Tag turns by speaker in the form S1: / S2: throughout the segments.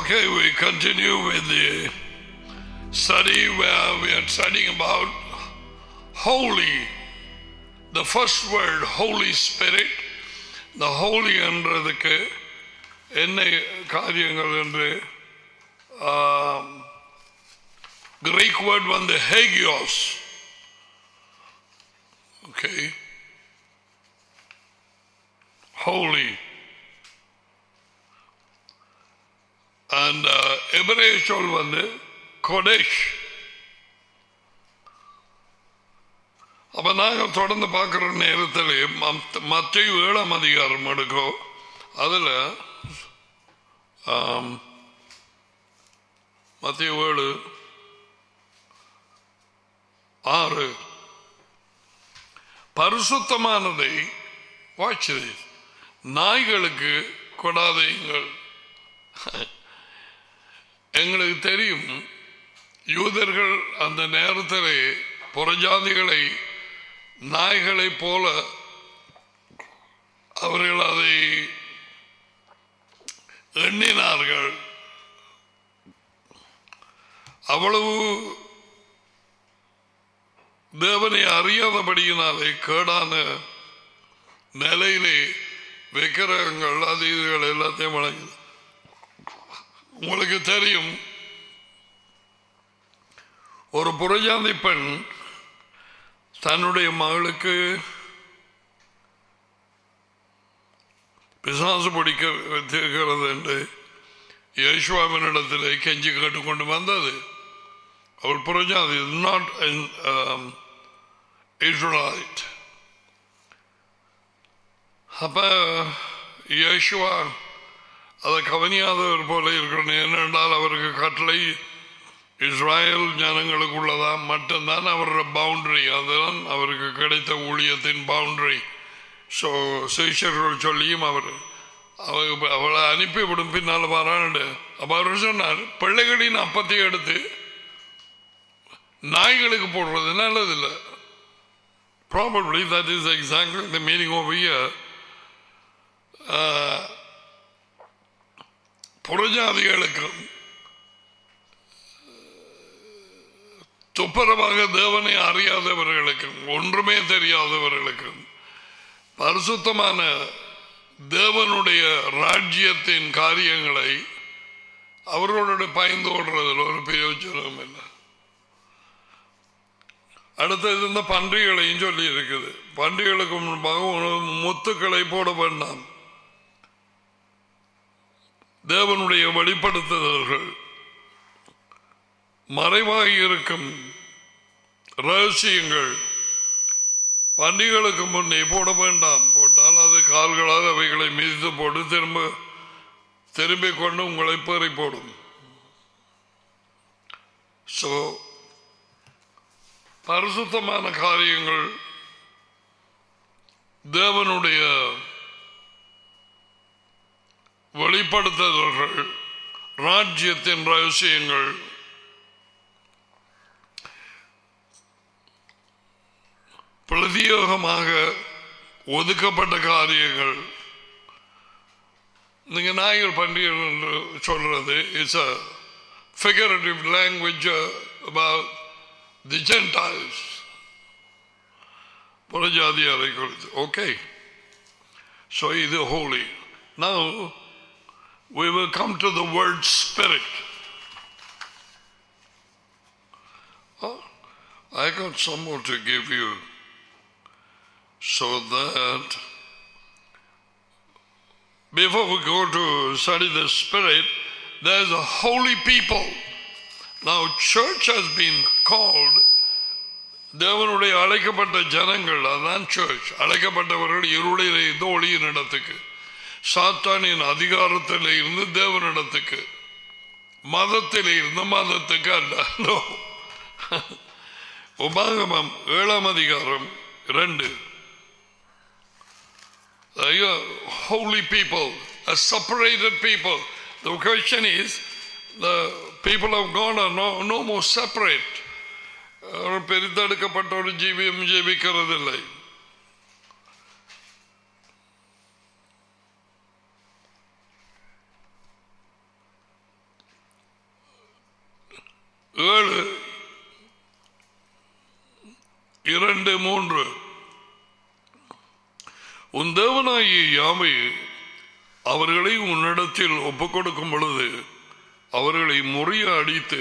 S1: Okay, we continue with the study where we are studying about holy. The first word, Holy Spirit. The holy என்றதுக்கு என்ன காரியங்கள் என்று Greek word வந்து ஹேகியோஸ் okay holy. And uh, எபிரேய சொல் வந்து கொடேஷ் அப்ப நாங்கள் தொடர்ந்து பார்க்கிற நேரத்தில் மத்திய ஏழாம் அதிகாரம் எடுக்கும் அதுல மத்திய ஏழு ஆறு பரிசுத்தமானதை வாட்சது நாய்களுக்கு கொடாதையுங்கள் எங்களுக்கு தெரியும் யூதர்கள் அந்த நேரத்தில் புறஜாதிகளை நாய்களைப் போல அவர்கள் அதை எண்ணினார்கள் அவ்வளவு தேவனை அறியாதபடியினாலே கேடான நிலையிலே விக்கிரகங்கள் அது இதுகள் எல்லாத்தையும் வழங்குது உங்களுக்கு தெரியும் ஒரு புறஜாதி பெண் தன்னுடைய மகளுக்கு பிசாசு பிடிக்க வைத்திருக்கிறது என்று யேசுவாவினிடத்திலே கெஞ்சி கேட்டுக்கொண்டு வந்தது அவர் புறஜாதி நாட் இஸ்ரலைட் அப்ப யேசுவா அதை கவனியாதவர் போல இருக்கணும் ஏனென்றால் அவருக்கு கட்டளை இஸ்ராயல் ஜனங்களுக்குள்ளதான் மட்டும்தான் அவரோட பவுண்டரி அதுதான் அவருக்கு கிடைத்த ஊழியத்தின் பவுண்டரி ஸோ சிஷர்கள் சொல்லியும் அவர் அவளை அனுப்பிவிடும் பின்னால் வராண்டு அப்ப அவர் சொன்னார் பிள்ளைகளின் அப்பத்தை எடுத்து நாய்களுக்கு போடுறது நல்லதில்லை probably that is exactly the meaning of year புறஜாதிகளுக்கும் துப்புரமாக தேவனை அறியாதவர்களுக்கும் ஒன்றுமே தெரியாதவர்களுக்கும் பரிசுத்தமான தேவனுடைய ராஜ்யத்தின் காரியங்களை அவர்களோட பயந்து ஓடுறதில் ஒரு பிரயோஜனம் இல்லை அடுத்தது இந்த பன்றிகளையும் சொல்லி இருக்குது பன்றிகளுக்கு முன்பாக முத்துக்களை போட வேண்டாம் தேவனுடைய வெளிப்படுத்துதல்கள் மறைவாகி இருக்கும் ரகசியங்கள் பண்டிகளுக்கு முன்னே போட வேண்டாம் போட்டால் அது கால்களால் அவைகளை மிதித்து போட்டு திரும்ப திரும்பிக் கொண்டு உங்களை பேறி போடும் ஸோ பரிசுத்தமான காரியங்கள் தேவனுடைய வெளிப்படுத்துதல்கள் ராஜ்யத்தின் ரகசியங்கள் பிரதியோகமாக ஒதுக்கப்பட்ட காரியங்கள் நீங்க நாய்கள் பண்டிகை என்று சொல்றது it's a figurative language about the gentiles புறஜாதியாரை குறித்து ஓகே ஸோ இது holy now we will come to the word spirit. Oh, I got some more to give you so that before we go to study the spirit, there's a holy people. Now, church has been called தேவனுடைய அழைக்கப்பட்ட ஜனங்கள் அதான் search அழைக்கப்பட்டவர்கள் இருளில் இருந்து ஒளியின் இடத்துக்கு சாத்தானின் அதிகாரத்தில் இருந்து தேவனிடத்துக்கு மதத்தில் இருந்து மதத்துக்கு அல்ல உபாகமம் ஏழாம் அதிகாரம் ரெண்டு holy people, a separated people. The question is, the people of God are no, no more separate. பெரிதெடுக்கப்பட்ட ஒரு ஜீவியம் ஜீவிக்கிறதில்லை ஏழு இரண்டு மூன்று உன் தேவனாகிய யாவை அவர்களை உன்னிடத்தில் ஒப்புக் கொடுக்கும் பொழுது அவர்களை முறிய அடித்து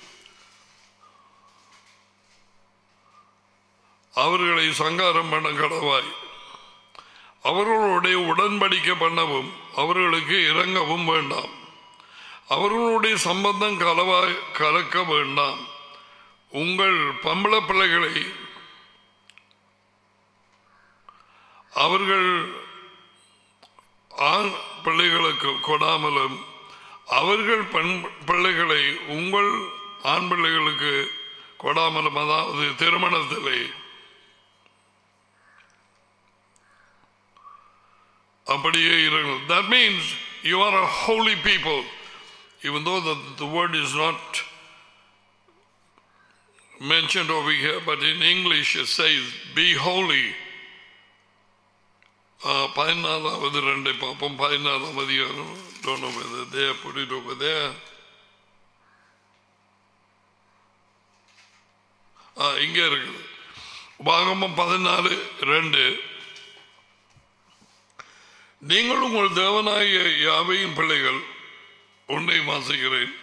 S1: அவர்களை சங்காரம் பண்ண கடவாய் அவர்களுடைய உடன்படிக்கை பண்ணவும் அவர்களுக்கு இறங்கவும் வேண்டாம் அவர்களுடைய சம்பந்தம் கலவாய் கலக்க வேண்டாம் உங்கள் பம்பள பிள்ளைகளை அவர்கள் ஆண் பிள்ளைகளுக்கு கொடாமலும் அவர்கள் பெண் பிள்ளைகளை உங்கள் ஆண் பிள்ளைகளுக்கு கொடாமலும் அதாவது திருமணத்திலே அப்படியே இருங்கள் that means you are a holy people even though the, the word is not mentioned over here but in english it says be holy uh, பதினாலாவது ரெண்டை பார்ப்போம் பதினாலாம் அதிகாரம் don't know whether they put it over there ஆ, இங்க இருக்குது உபாகமம் பதினாலு ரெண்டு நீங்கள் உங்கள் தேவனாகிய யாவையின் பிள்ளைகள் உன்னை வாசிக்கிறேன்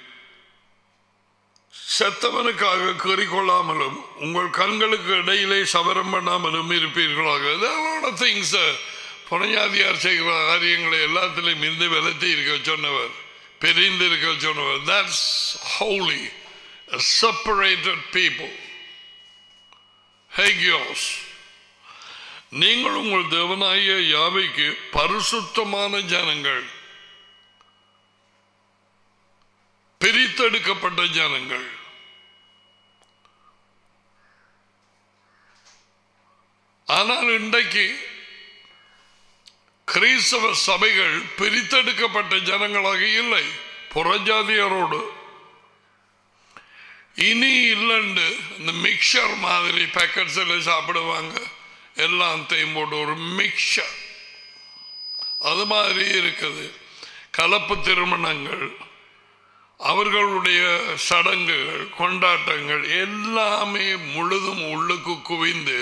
S1: செத்தவனுக்காக கீறிக்கொள்ளாமலும் உங்கள் கண்களுக்கு இடையிலே சவரம் பண்ணாமலும் இருப்பீர்களாக திங்ஸ் புனையாதியார் செய்கிற காரியங்களை எல்லாத்திலையும் இந்த விலத்தி இருக்க சொன்னவர் பிரிந்து இருக்க சொன்னவர் that's holy a separated people ஹேகியோஸ் நீங்கள் உங்கள் தேவனாகிய யாவைக்கு பரிசுத்தமான ஜனங்கள் பிரித்தெடுக்கப்பட்ட ஜனங்கள் ஆனால் இன்றைக்கு கிறிஸ்தவ சபைகள் பிரித்தெடுக்கப்பட்ட ஜனங்களாக இல்லை புறஜாதியரோடு இனி இல்லைண்டு இந்த மிக்சர் மாதிரி பேக்கெட்ஸில் சாப்பிடுவாங்க எல்லாத்தையும் போட்டு ஒரு மிக்சர் அது மாதிரி இருக்குது கலப்பு திருமணங்கள் அவர்களுடைய சடங்குகள் கொண்டாட்டங்கள் எல்லாமே முழுதும் உள்ளுக்கு குவிந்து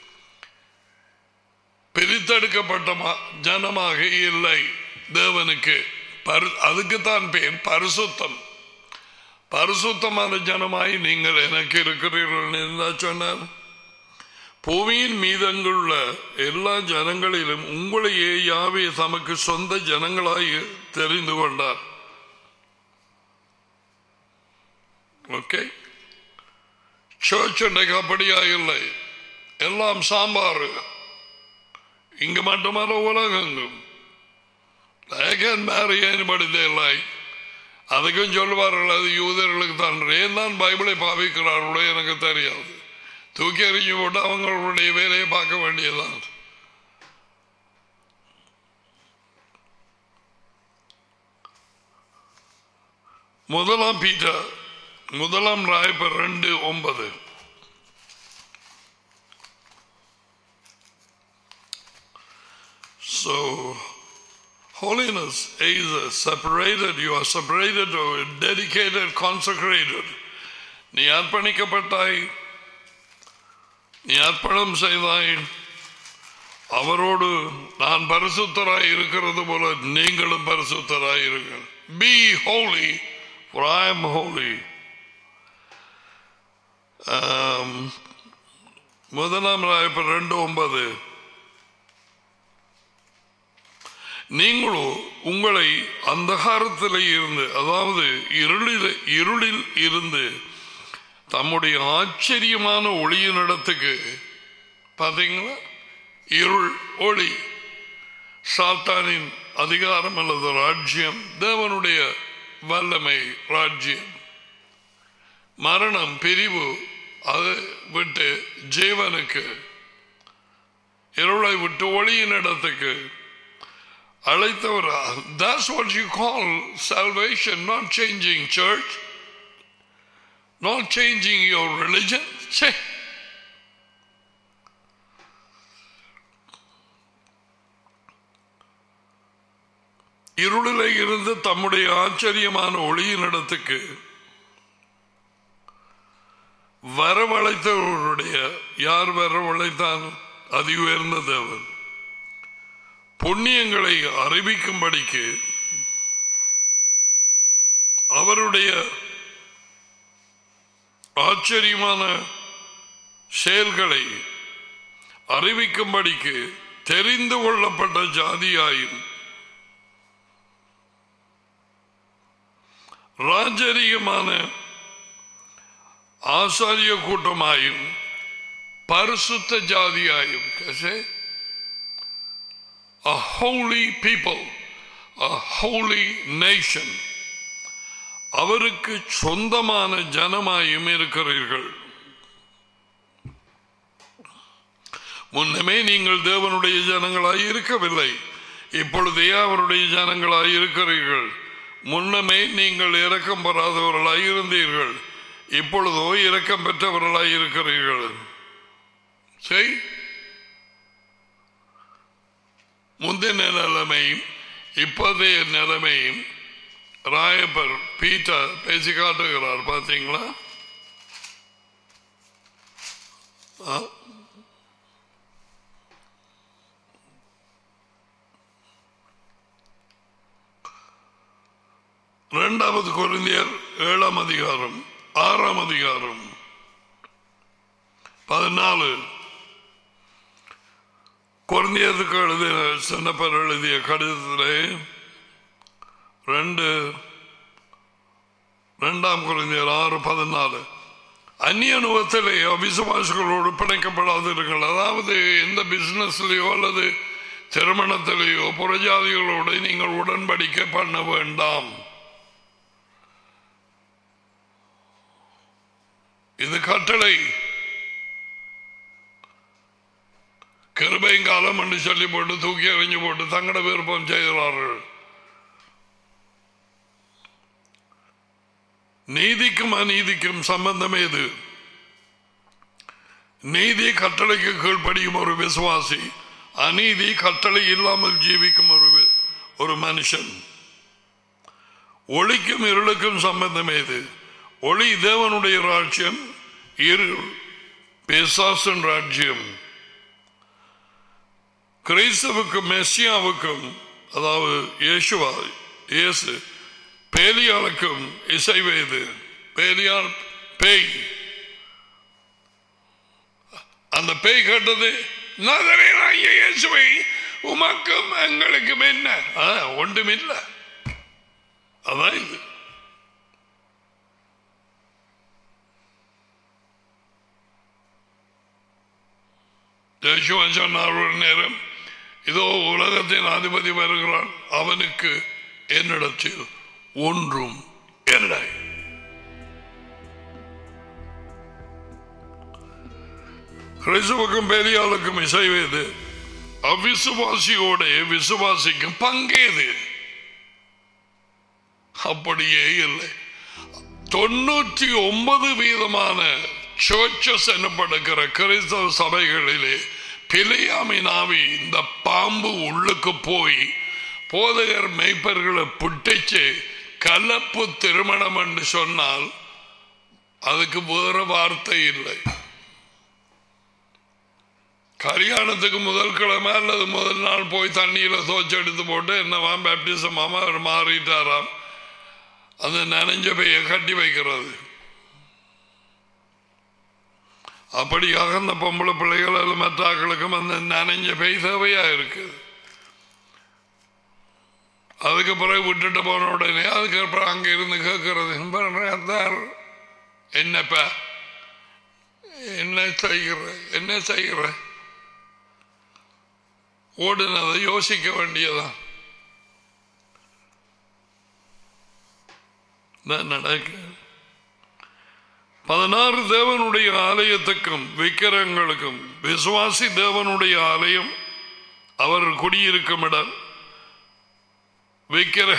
S1: பிரித்தெடுக்கப்பட்ட ம- ஜனமாக இல்லை தேவனுக்கு பரு அதுக்குத்தான் பேர் பரிசுத்தம் பரிசுத்தமான ஜனமாய் நீங்கள் எனக்கு இருக்கிறீர்கள் என்று சொன்னார் பூமியின் மீதங்குள்ள எல்லா ஜனங்களிலும் உங்களையே யாவே தமக்கு சொந்த ஜனங்களாய் தெரிந்து கொண்டார் ஓகே சர்ச் இன்றைக்கு அப்படியா இல்லை எல்லாம் சாம்பார் இங்க மட்டுமல்ல உலகெங்கும் I can marry anybody they like. அதுக்கும் சொல்லுவார்கள் அது யூதர்களுக்கு தான் ஏன் தான் பைபிளை பாவிக்கிறார்களோ எனக்கு தெரியாது தூக்கி எறிஞ்சு போட்டு அவங்களுடைய வேலையை பார்க்க வேண்டியதுதான் முதலாம் பீட்டர் முதலாம் ராயப்பர் ரெண்டு ஒன்பது So, holiness is uh, separated. You are separated or dedicated, consecrated. நீ அர்ப்பணிக்கப்பட்டாய் நீ அர்ப்பணம் செய்தாய் அவரோடு நான் பரிசுத்தராய் இருக்கிறது போல நீங்களும் பரிசுத்தராய் இருங்கள் be holy for I am holy ஆம், முதலாம் ராயப்பர் ரெண்டு ஒன்பது நீங்களோ உங்களை அந்தகாரத்தில் இருந்து அதாவது இருளில் இருளில் இருந்து தம்முடைய ஆச்சரியமான ஒளியின் இடத்துக்கு பார்த்தீங்களா இருள் ஒளி சாத்தானின் அதிகாரம் அல்லது ராஜ்யம் தேவனுடைய வல்லமை ராஜ்யம் மரணம் பிரிவு அதை விட்டு ஜீவனுக்கு இருளை விட்டு ஒளியின் இடத்துக்கு அழைத்தவர் that's what you call salvation not changing church not changing your religion ச்சே. இருளிலே இருந்து தம்முடைய ஆச்சரியமான ஒளியின் இடத்துக்கு வரவழைத்தவர்களுடைய யார் வரவழைத்தான் அதி உயர்ந்த தேவன் புண்ணியங்களை அறிவிக்கும்படிக்கு அவருடைய ஆச்சரியமான செயல்களை அறிவிக்கும்படிக்கு தெரிந்து கொள்ளப்பட்ட ஜாதியாயும் ராஜரீகமான ஆசாரிய கூட்டமாயும் பரிசுத்த ஜாதியாயும் கசே a holy people a holy nation அவருக்கு சொந்தமான ஜனமாயும் இருக்கிறீர்கள் முன்னமே நீங்கள் தேவனுடைய ஜனங்களாய் இருக்கவில்லை இப்பொழுதே அவருடைய ஜனங்களாய் இருக்கிறீர்கள் முன்னமே நீங்கள் இரக்கம் பெறாதவர்களாய் இருந்தீர்கள் இப்பொழுதோ இரக்கம் பெற்றவர்களாய் இருக்கிறீர்கள் சரி முந்தின நிலைமையும் இப்போதைய நிலைமையும் ராயப்பர் பீட்டர் பேசி காட்டுகிறார் பார்த்தீங்களா ஆ? இரண்டாவது குழந்தையர் ஏழாம் அதிகாரம் ஆறாம் அதிகாரம் பதினாலு குழந்தையருக்கு எழுதிய சின்னப்பர் எழுதிய கடிதத்திலே ரெண்டு ரெண்டாம் குழந்தையர் ஆறு பதினாலு அந்நிய அனுபவத்திலே அவிசுவாசிகளோடு பிணைக்கப்படாதிருங்கள் அதாவது எந்த பிசினஸ்லயோ அல்லது திருமணத்திலேயோ புறஜாதிகளோடு நீங்கள் உடன்படிக்கை பண்ண வேண்டாம் இது கட்டளை கிருபைங்காலம் என்று சொல்லி போட்டு தூக்கி எறிஞ்சு போட்டு தங்கட விருப்பம் செய்கிறார்கள் நீதிக்கும் அநீதிக்கும் சம்பந்தம் ஏது நீதி கட்டளைக்கு கீழ்ப்படியும் ஒரு விசுவாசி அநீதி கட்டளை இல்லாமல் ஜீவிக்கும் ஒரு வி- ஒரு மனுஷன் ஒளிக்கும் இருளுக்கும் சம்பந்தம் ஏது ஒளி தேவனுடைய ராஜ்யம் இருள் பிசாசின் ராஜ்யம் கிறிஸ்தவுக்கும் மெஸ்ஸியாவுக்கும் அதாவது இயேசுவா இயேசு பேலியாளுக்கும் இசைவேது பேலியால் பேய் அந்த பேய் கேட்டது நகரேனாகிய இயேசுவை உமக்கும் எங்களுக்கும் என்ன ஆ, ஒன்றுமில்லை அதான் இது யேசுவன் சொன்னார் ஒரு நேரம் இதோ உலகத்தின் அதிபதி வருகிறான் அவனுக்கு என்னிடத்தில் ஒன்றும் இல்லை கிறிஸ்துவுக்கும் பெரியாளுக்கும் இசைவேது அவிசுவாசியோட விசுவாசிக்கும் பங்கேது அப்படியே இல்லை தொண்ணூற்றி ஒன்பது வீதமான சர்ச்சஸ் எனப்படுகிற கிறிஸ்தவ சபைகளிலே பிழையாமின் ஆவி இந்த பாம்பு உள்ளுக்கு போய் போதகர் மெய்ப்பர்களை புட்டிச்சு கலப்பு திருமணம் என்று சொன்னால் அதுக்கு வேற வார்த்தை இல்லை கல்யாணத்துக்கு முதல் கிழமை அல்லது முதல் நாள் போய் தண்ணியில தோச்சு எடுத்து போட்டு என்னவாம் பேப்டிசம் ஆமா அவர் மாறிட்டாராம் அந்த நனைஞ்ச பைய கட்டி வைக்கிறது அப்படியாக அந்த பொம்பளை பிள்ளைகள் அல்லது மற்ற ஆக்களுக்கும் அந்த நனைஞ்ச பை தேவையா இருக்குது அதுக்கு பிறகு விட்டுட்டு போன உடனே அதுக்கப்புறம் அங்க இருந்து கேட்கறது என்னப்பா என்ன செய்கிற என்ன செய்கிற ஓடுனதை யோசிக்க வேண்டியதான் தான் நடக்க பதினாறு தேவனுடைய ஆலயத்துக்கும் விக்கிரகங்களுக்கும் விசுவாசி தேவனுடைய ஆலயம் அவர் குடியிருக்கும் இடம் விக்கிர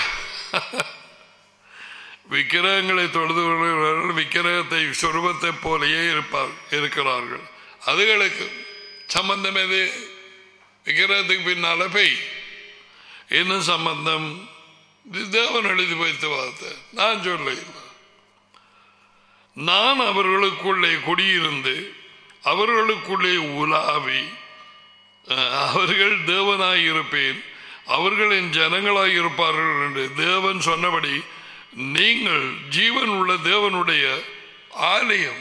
S1: விக்கிரகங்களை தொழுது கொள்கிறவர்கள் விக்கிரகத்தை சொருபத்தை போலேயே இருப்பார் இருக்கிறார்கள் அதுகளுக்கு சம்பந்தம் எது விக்கிரகத்துக்கு பின்னால பெய் என்ன சம்பந்தம் இது தேவன் எழுதி வைத்த வார்த்தை நான் சொல்ல நான் அவர்களுக்குள்ளே குடியிருந்து அவர்களுக்குள்ளே உலாவி அஹ், அவர்கள் தேவனாயிருப்பேன் அவர்கள் என் ஜனங்களாயிருப்பார்கள் என்று தேவன் சொன்னபடி நீங்கள் ஜீவன் உள்ள தேவனுடைய ஆலயம்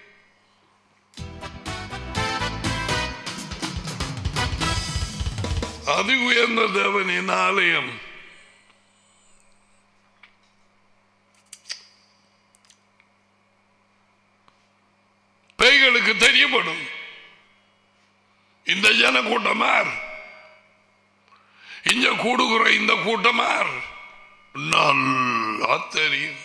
S1: அதி உயர்ந்த தேவனின் ஆலயம் பேய்களுக்கு தெரியப்படும் இந்த ஜன கூட்டமார் இங்க கூடுகிற இந்த கூட்டமார் நல்லா தெரியும்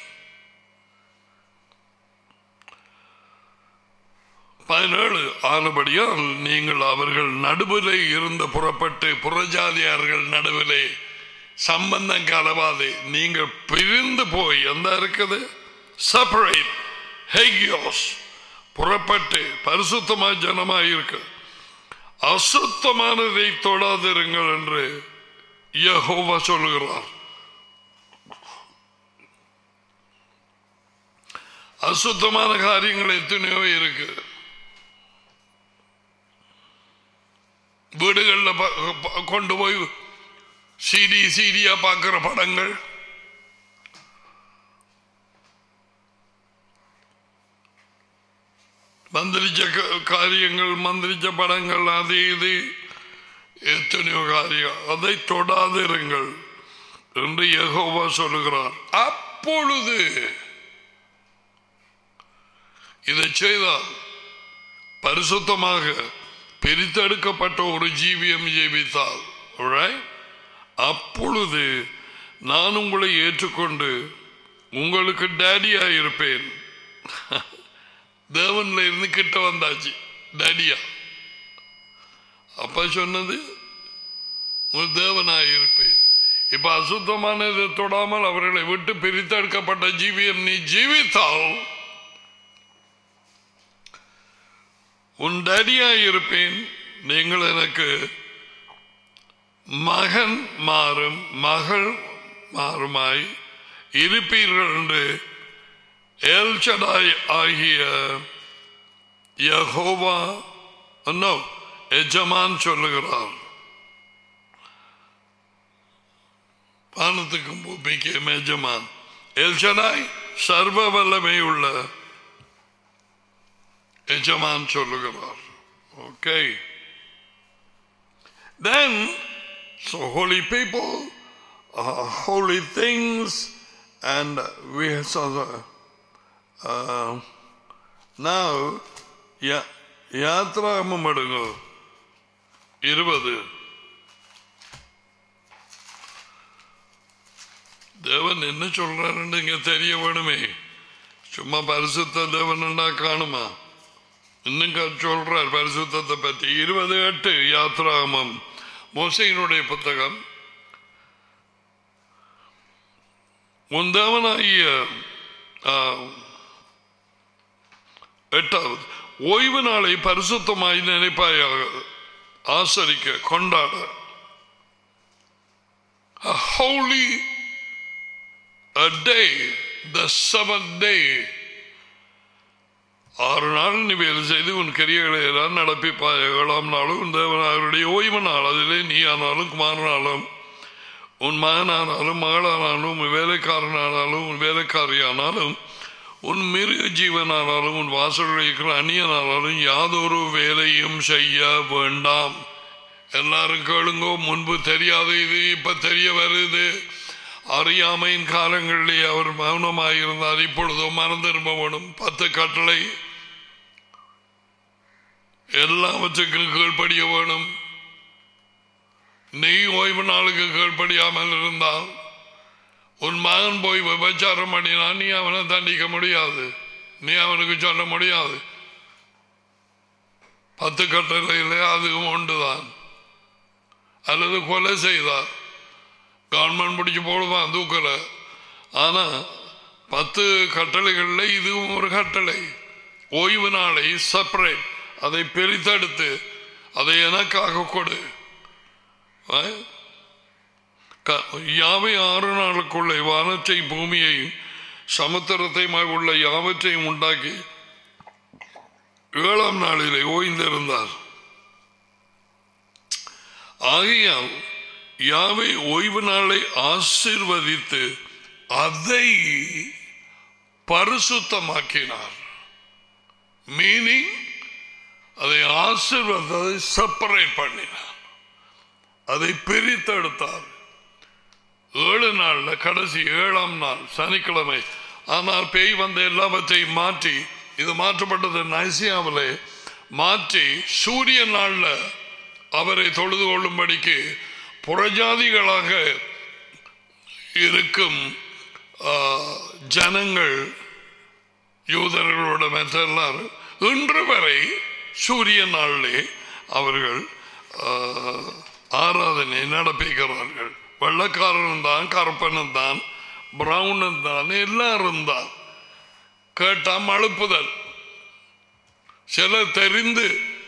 S1: பதினேழு ஆனபடியால் நீங்கள் அவர்கள் நடுவிலே இருந்து புறப்பட்டு புறஜாதியார்கள் நடுவிலே சம்பந்தம் கலவாது நீங்கள் பிரிந்து போய் எந்த இருக்குது செப்பரேட் ஹெகியோஸ் புறப்பட்டு பரிசுத்தமா ஜனமாய் இருக்கு அசுத்தமானதை தொடாதிருங்கள் என்று யெகோவா சொல்லுகிறார் அசுத்தமான காரியங்கள் எத்தனையோ இருக்கு வீடுகளில் ப- ப- கொண்டு போய் சிடி சிடியா பார்க்கிற படங்கள் மந்திரிச்ச க- காரியங்கள் மந்திரிச்ச படங்கள் அது இது எத்தனையோ காரியம் அதை தொடாதிருங்கள் என்று யெகோவா சொல்லுகிறார் அப்பொழுது இதை செய்தால் பரிசுத்தமாக பிரித்தெடுக்கப்பட்ட ஒரு ஜீவியம் ஜீவித்தால் alright? அப்பொழுது நான் உங்களை ஏற்றுக்கொண்டு உங்களுக்கு டேடியா இருப்பேன் தேவன்ல இருந்து கிட்ட வந்தாச்சு டேடியா அப்ப சொன்னது ஒரு தேவனாய் இருப்பேன் இப்ப அசுத்தமானதை தொடாமல் அவர்களை விட்டு பிரித்தெடுக்கப்பட்ட ஜீவியம் நீ ஜீவித்தால் உன் டேடியாய் இருப்பேன் நீங்கள் எனக்கு மகன் மாறும் மகள் மாறுமாய் இருப்பீர்கள் என்று ஏல்சடாய் ஆகிய யஹோவா நோ எஜமான் சொல்லுகிறார் வானத்துக்கும் பூமிக்கும் எஜமான் எல்சடாய் சர்வ வல்லமை உள்ள எஜமான் சொல்லுகிறார் okay Then, so holy people, uh, holy things, and we saw the, uh, now, யா யாத்ராமம் எடுங்க இருபது தேவன் என்ன சொல்றாருன்னு இங்க தெரிய வேணுமே சும்மா பரிசுத்த தேவன் காணுமா இன்னும் க- சொல்றார் பரிசுத்தத்தை பற்றி இருபது எட்டு யாத்ராமம் மோசையினுடைய புத்தகம் உன் தேவனாகிய ஆ, எட்டாவது ஓய்வு நாளை பரிசுத்தமாய் நினைப்பாயாக ஆசரிக்க கொண்டாட A holy a day, the seventh day. ஆறு நாள் நீ வேலை செய்து உன் கிரியைகளை எல்லாம் நடப்பிப்பாய் ஏழாம் நாளும் உன் தேவனாருடைய ஓய்வு நாள் அதிலே நீ ஆனாலும் குமாரனாலும் உன் மகனானாலும் மகளானாலும் உன் வேலைக்காரனானாலும் உன் வேலைக்காரியானாலும் உன் மிருக ஜீவனானாலும் உன் வாசலில் இருக்கிற அந்நியனானாலும் யாதொரு வேலையும் செய்ய வேண்டாம் எல்லாரும் கேளுங்கோ முன்பு தெரியாத இது இப்ப தெரிய வருது அறியாமையின் காலங்களிலே அவர் மௌனமாயிருந்தார் இப்பொழுதோ மறந்திரும்ப வேணும் பத்து கட்டளை எல்லாவற்றுக்கும் கீழ்ப்படிய வேணும் நீ ஓய்வு நாளுக்கு கீழ்ப்படியாமல் இருந்தால் உன் மகன் போய் விபச்சாரம் பண்ணினா நீ அவனை தண்டிக்க முடியாது நீ அவனுக்கு சொல்ல முடியாது பத்து கட்டளையிலே அதுவும் உண்டுதான் அல்லது கொலை செய்தார் கவர்மெண்ட் பிடிச்சு போடுவான் தூக்கல ஆனா பத்து கட்டளைகள்ல இதுவும் ஒரு கட்டளை ஓய்வு நாளை செப்பரேட் அதை பிரித்தெடுத்து அதை எனக்காக கொடு ஆ? க- யாவை ஆறு நாளுக்குள்ளே வானத்தை பூமியை சமுத்திரத்தையும் உள்ள யாவற்றையும் உண்டாக்கி ஏழாம் நாளிலே ஓய்ந்திருந்தார் ஆகையால் யாவை ஓய்வு நாளை ஆசீர்வதித்து அதை பரிசுத்தமாக்கினார் மீனிங் அதை ஆசீர்வதை செப்பரேட் பண்ணினார் அதை பிரித்தெடுத்தார் ஏழு நாள்ல கடைசி ஏழாம் நாள் சனிக்கிழமை ஆனால் பேய் வந்த எல்லாவற்றையும் மாற்றி இது மாற்றப்பட்டது நைசியாவிலே மாற்றி சூரிய நாள்ல அவரை தொழுது கொள்ளும்படிக்கு புறஜாதிகளாக இருக்கும் ஆ, ஜனங்கள் யூதர்களோட மற்ற எல்லாரும் இன்று வரை சூரிய நாளிலே அவர்கள் ஆ, ஆராதனை நடப்பிக்கிறார்கள் வெள்ளக்காரனும் தான் கருப்பனும் தான் பிரவுனும் தான் எல்லாரும் தான் கேட்டா மழுப்புதல் சிலர் தெரிந்து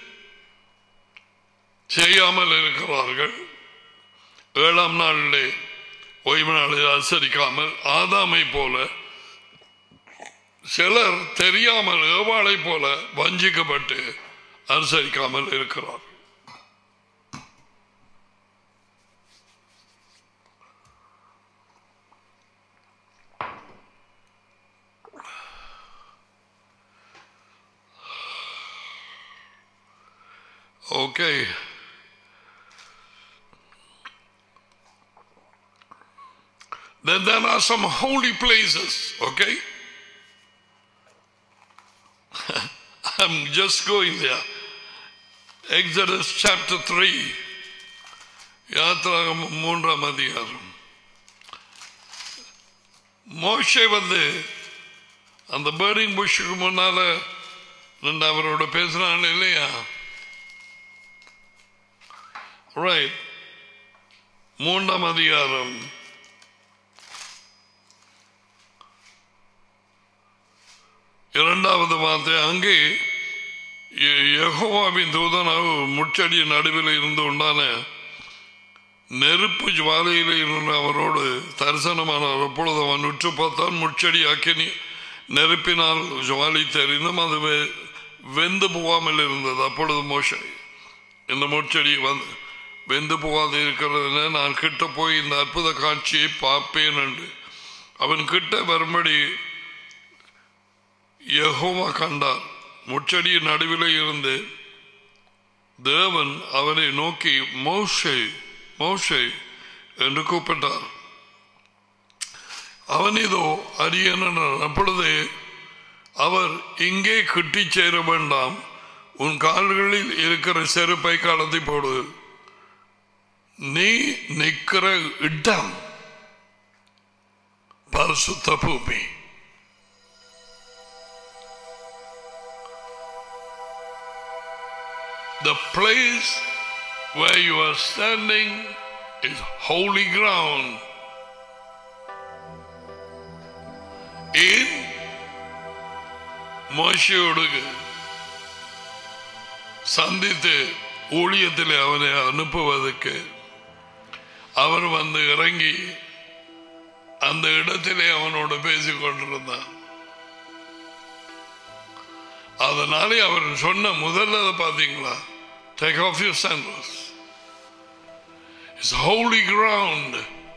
S1: செய்யாமல் இருக்கிறார்கள் ஏழாம் நாளிலே ஓய்வு நாளில் அனுசரிக்காமல் ஆதாமை போல சிலர் தெரியாமல் ஏவாளை போல வஞ்சிக்கப்பட்டு அனுசரிக்காமல் இருக்கிறார் Okay. Then there are some holy places, okay? I'm just going there. Exodus chapter 3. யாத்திராகமம் மூன்றாம் அதிகாரம் மோஷே வந்து அந்த பேர்னிங் புஷ்ஷுக்கு முன்னால நின்று அவரோட பேசுறாங்க இல்லையா ரைட் மூன்றாம் அதிகாரம் இரண்டாவது வார்த்தை அங்கே ய- யெகோவாவின் தூதனாக முச்சடியின் நடுவில் இருந்து உண்டான நெருப்பு ஜுவாலையில் இருந்த அவரோடு தரிசனமானார் அப்பொழுது அவன் உற்று பார்த்தான் முச்சடி அக்கினி நெருப்பினால் ஜுவாலி தெரிந்தும் அது வெ- வெந்து போகாமல் இருந்தது அப்பொழுது மோசை இந்த முச்செடி வந்து வெந்து போகாது இருக்கிறதுல நான் கிட்ட போய் இந்த அற்புத காட்சியை பார்ப்பேன் என்று அவன் கிட்ட வரும்படி யெகோவா கண்டார் முச்செடியின் நடுவில் இருந்து தேவன் அவனை நோக்கி மோஷே மோஷே என்று கூப்பிட்டார் அவன் இதோ அரியன் என்றார். அப்பொழுது அவர் இங்கே கிட்டி சேர வேண்டாம் உன் கால்களில் இருக்கிற செருப்பை கலத்தி போடு நீ நிற்கிற இடம் பரிசுத்த பூமி The place where you are standing is holy ground. ஏன் மோசையோடு சந்தித்து ஊழியத்தில் அவனை அனுப்புவதற்கு அவர் வந்து இறங்கி அந்த இடத்திலே அவனோடு பேசிக் கொண்டிருந்தான் அதனாலே அவர் சொன்ன முதல்ல அதை பார்த்தீங்களா டேக் ஆஃப் யூர் sandals இட்ஸ் holy ground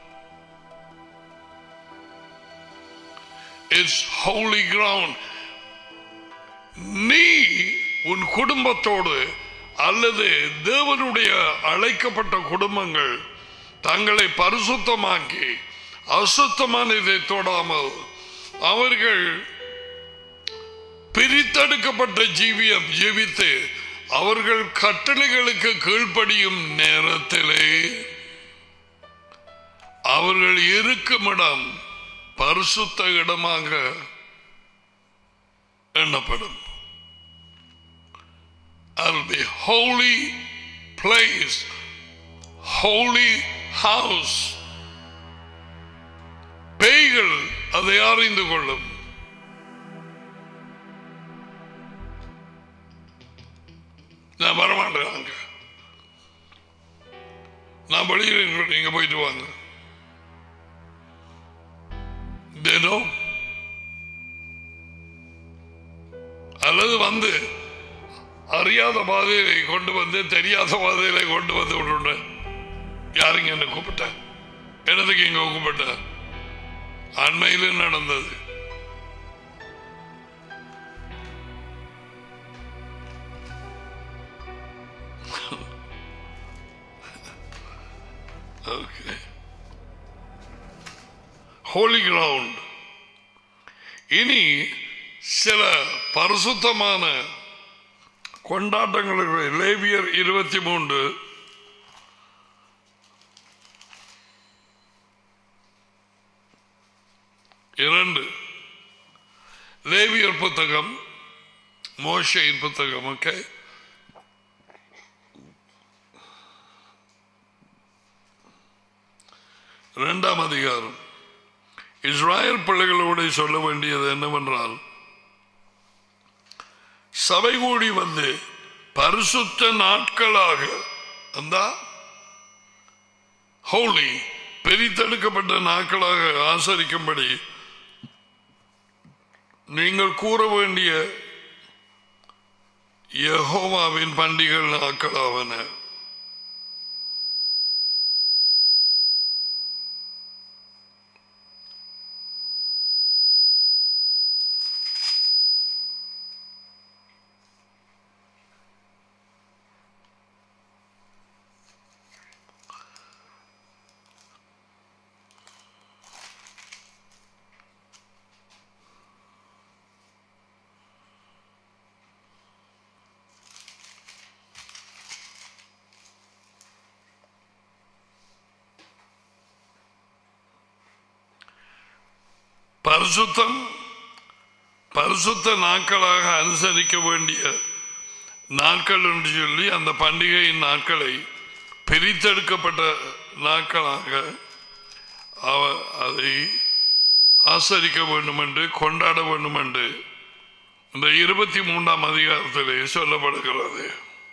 S1: இட்ஸ் holy ground நீ உன் குடும்பத்தோடு அல்லது தேவனுடைய அழைக்கப்பட்ட குடும்பங்கள் தங்களை பரிசுத்தமாக்கி அசுத்தமானதை தொடாமல் அவர்கள் பிரித்தெடுக்கப்பட்ட ஜீவியம் ஜீவித்து அவர்கள் கட்டளைகளுக்கு கீழ்ப்படியும் நேரத்திலே அவர்கள் இருக்கும் இடம் பரிசுத்த இடமாக எண்ணப்படும் I'll be holy place, holy house. பேய்கள் அதை அறிந்து கொள்ளும் நான் வரமாட்டேன் அங்க நான் வெளியில் இருக்கிறேன், நீங்க போயிட்டு வாங்க They know வந்து அறியாத பாதையிலே கொண்டு வந்து தெரியாத பாதையிலே கொண்டு வந்து விட்டுட்டேன் யாருங்க என்ன கூப்பிட்ட என்னதுக்கு இங்க கூப்பிட்ட அண்மையில் நடந்தது Okay. Holy ground. இனி சில பரிசுத்தமான கொண்டாட்டங்களுக்கு லேவியர் இருபத்தி மூன்று இரண்டு லேவியர் புத்தகம் மோஷையின் புத்தகம் ஓகே இரண்டாம் அதிகாரம் இஸ்ராயல் பிள்ளைகளோடு சொல்ல வேண்டியது என்னவென்றால் சபை கூடி வந்து பரிசுத்த நாட்களாக அந்த ஹோலி பிரித்தெடுக்கப்பட்ட நாட்களாக ஆசரிக்கும்படி நீங்கள் கூற வேண்டிய யெகோவாவின் பண்டிகை நாட்களாவன பரிசுத்தம் பரிசுத்த நாட்களாக அனுசரிக்க வேண்டிய நாட்கள் என்று சொல்லி அந்த பண்டிகையின் நாட்களை பிரித்தெடுக்கப்பட்ட நாட்களாக அவ அதை ஆசரிக்க வேண்டும் என்று கொண்டாட வேண்டும் என்று இந்த இருபத்தி மூன்றாம் அதிகாரத்திலே சொல்லப்படுகிறது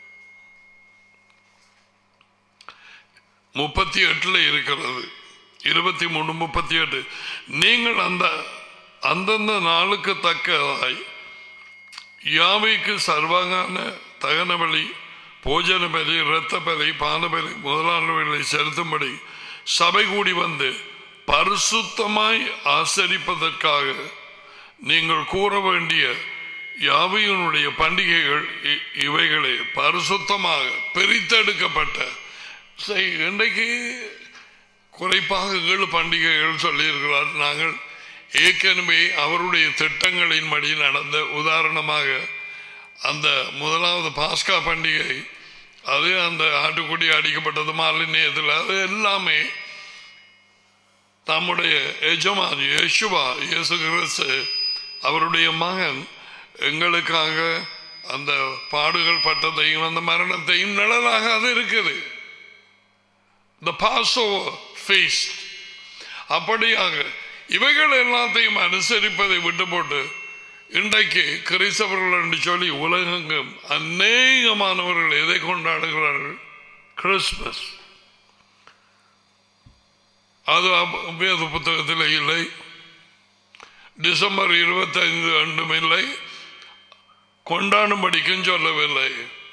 S1: முப்பத்தி எட்டுல இருக்கிறது இருபத்தி மூணு முப்பத்தி எட்டு நீங்கள் அந்த அந்தந்த நாளுக்கு தக்கதாய் யாவைக்கு சர்வாங்கான தகன பலி போஜன பலி இரத்த பலி பான பலி முதலானவைகளை செலுத்தும்படி சபை கூடி வந்து பரிசுத்தமாய் ஆசரிப்பதற்காக நீங்கள் கூற வேண்டிய யாவையினுடைய பண்டிகைகள் இ- இவைகளே பரிசுத்தமாக பிரித்தெடுக்கப்பட்ட சரி, இன்றைக்கு குறைப்பாக ஏழு பண்டிகைகள் சொல்லியிருக்கிறார் நாங்கள் ஏற்கனவே அவருடைய திட்டங்களின்படி நடந்த உதாரணமாக அந்த முதலாவது பாஸ்கா பண்டிகை அது அந்த ஆட்டுக்குடி அடிக்கப்பட்டது மாலின்யத்தில் அது எல்லாமே நம்முடைய எஜமான் யேசுவா இயேசு கிறிஸ்து அவருடைய மகன் எங்களுக்காக அந்த பாடுகள் பட்டதையும் அந்த மரணத்தையும் நிழலாக அது இருக்குது the Passover feast அப்படியாக இவைகள் எல்லாத்தையும் அனுசரிப்பதை விட்டு போட்டு இன்றைக்கு கிறிஸ்தவர்கள் என்று சொல்லி உலகெங்கும் அநேகமானவர்கள் எதை கொண்டாடுகிறார்கள் கிறிஸ்துமஸ் அது அப்ப- வேத புத்தகத்தில் இல்லை டிசம்பர் இருபத்தைந்து அன்றும் இல்லை கொண்டாடும்படிக்கும் சொல்லவில்லை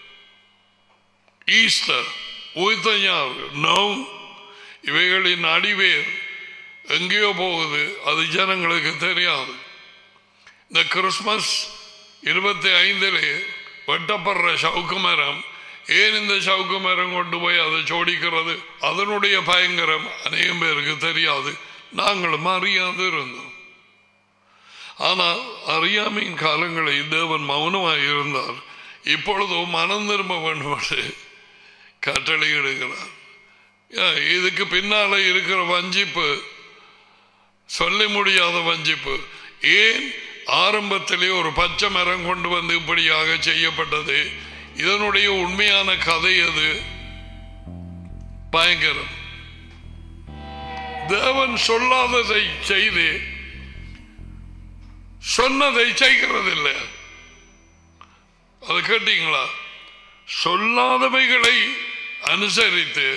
S1: ஈஸ்டர் உயிர்த்தஞ்சாவு நோ இவைகளின் அடிவேர் எங்கேயோ போகுது அது ஜனங்களுக்கு தெரியாது இந்த கிறிஸ்மஸ் இருபத்தி ஐந்திலே வெட்டப்படுற சவுக்கு மரம் ஏன் இந்த சவுக்கு மரம் கொண்டு போய் அதை சோடிக்கிறது அதனுடைய பயங்கரம் அநேகம் பேருக்கு தெரியாது நாங்களும் அறியாது இருந்தோம் ஆனால் அறியாமையின் காலங்களில் தேவன் மௌனமாக இருந்தார் இப்பொழுதோ மனம் திரும்ப வேண்டும் என்று கட்டளையிடுகிறார் ஏன், இதுக்கு பின்னால இருக்கிற வஞ்சிப்பு சொல்ல முடியாத வஞ்சிப்பு ஏன் ஆரம்பத்திலே ஒரு பச்சை மரம் கொண்டு வந்து இப்படியாக செய்யப்பட்டது இதனுடைய உண்மையான கதை அது பயங்கரம் தேவன் சொல்லாததை செய்து சொன்னதை செய்கிறதில்லை அது கேட்டீங்களா சொல்லாதவைகளை அனுசரித்து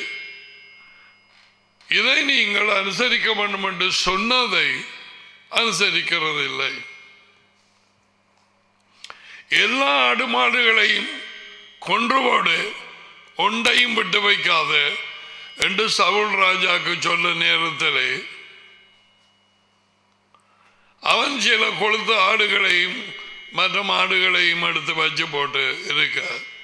S1: இதை நீங்கள் அனுசரிக்க வேண்டும் என்று சொன்னதை அனுசரிக்கிறதில்லை எல்லா அடுமாடுகளையும் கொன்றுவோடு ஒன்றையும் விட்டு வைக்காது என்று சவுல் ராஜாக்கு சொல்ல நேரத்திலே அவன் சில கொளுத்த ஆடுகளையும் மற்ற மாடுகளையும் எடுத்து வச்சு போட்டு இருக்க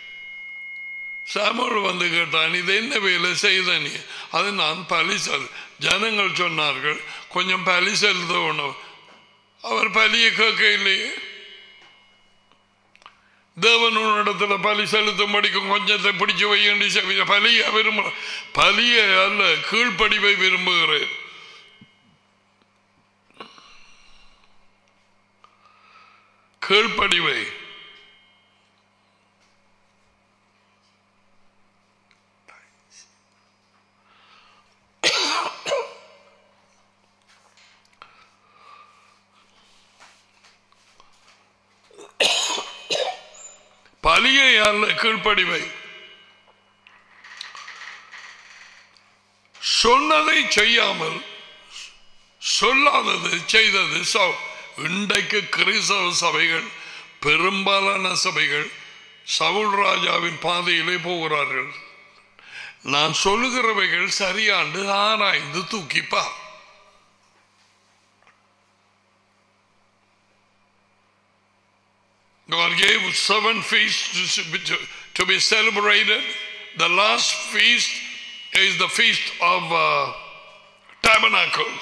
S1: சாமுel வந்து கேட்டான் இது என்ன வேலை செய்த நீ அது நான் பலி செல் ஜனங்கள் சொன்னார்கள் கொஞ்சம் பலி செலுத்த ஒண்ணும் அவர் பலியை கேட்க இல்லையே தேவன் இடத்துல பலி செலுத்தும்படிக்கும் கொஞ்சத்தை பிடிச்சு வையண்டி செவி பலிய விரும்ப பலிய அல்ல கீழ்ப்படிவை விரும்புகிறேன் கீழ்ப்படிவை பலியை அல்ல கீழ்ப்படிவை சொன்னதை செய்யாமல் சொல்லாதது செய்தது சவ் இன்றைக்கு கிறிஸ்தவ சபைகள் பெரும்பாலான சபைகள் சவுல் ராஜாவின் பாதையிலே போகிறார்கள் நான் சொல்லுகிறவைகள் சரியாண்டு ஆராய்ந்து தூக்கிப்பா God gave seven feasts to, to, to be celebrated. The last feast is the feast of uh, tabernacles.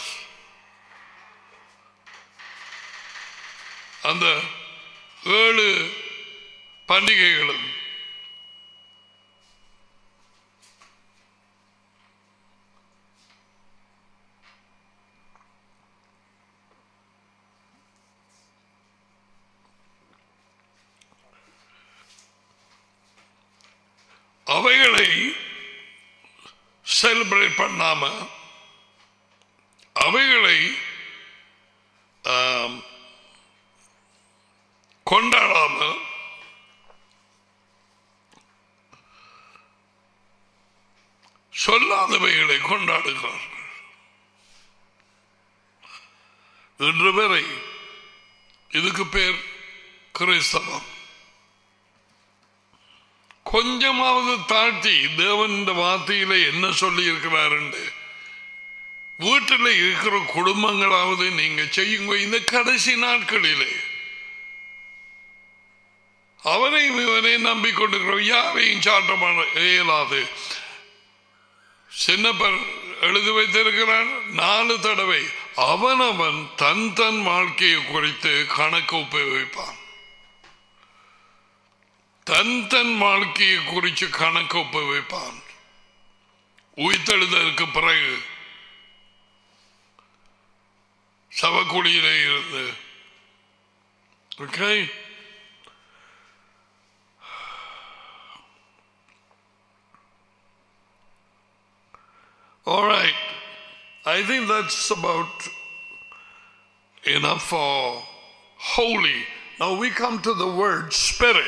S1: அந்த ஏழு பண்டிகைகளும் அவைகளை செலிப்ரேட் பண்ணாம அவைகளை ஆம், கொண்டாடாம சொல்லாதவைகளை கொண்டாடுகிறார்கள் இன்று வரை இதுக்கு பேர் கிறிஸ்தவம் கொஞ்சமாவது தாழ்த்தி தேவன் இந்த வார்த்தையில என்ன சொல்லி இருக்கிறார் வீட்டில் இருக்கிற குடும்பங்களாவது நீங்க செய்யுங்க இந்த கடைசி நாட்களிலே அவனையும் இவனையும் நம்பிக்கொண்டிருக்கிறோம் யாரையும் சாட்டமான இயலாது சின்னப்பர் எழுதி வைத்திருக்கிறான் நாலு தடவை அவனவன் தன் தன் வாழ்க்கையை குறித்து கணக்கு உபயோகிப்பான் தன் தன் வாழ்க்கையை குறித்து கணக்கு உபயோகிப்பான் உயிர்த்தெழுதலுக்கு பிறகு சவக்குழியிலே இருந்து Okay? All right. I think that's about enough for holy. Now we come to the word spirit.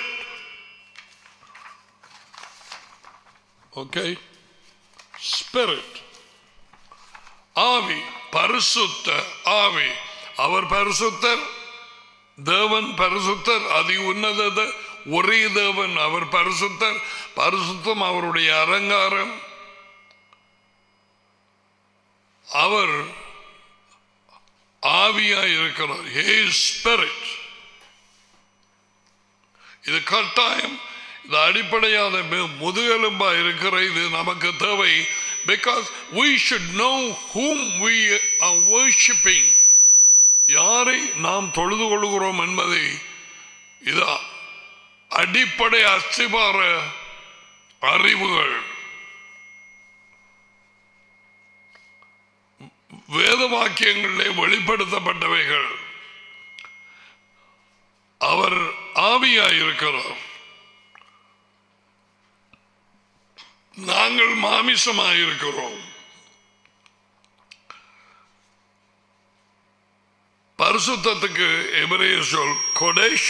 S1: Okay? Spirit. ஆவி பரிசுத்த ஆவி அவர் பரிசுத்தர் தேவன் பரிசுத்தர் அதி உன்னத ஒரே தேவன் அவர் பரிசுத்தர் பரிசுத்தம் அவருடைய அலங்காரம் அவர் ஆவியாய் இருக்கிறார் ஹே ஸ்பிரிட் இது கட்டாயம் இது அடிப்படையான மு- முதுகெலும்பா இருக்கிற இது நமக்கு தேவை because we should know whom we are worshipping யாரை நாம் தொழுது கொள்கிறோம் என்பதை இது அடிப்படை அஸ்திபார அறிவுகள் வேத வாக்கியங்களிலே வெளிப்படுத்தப்பட்டவைகள் அவர் ஆவியாயிருக்கிறார் நாங்கள் மாமிசமாயிருக்கிறோம் பரிசுத்தத்துக்கு எபிரேய சொல் கொடேஷ்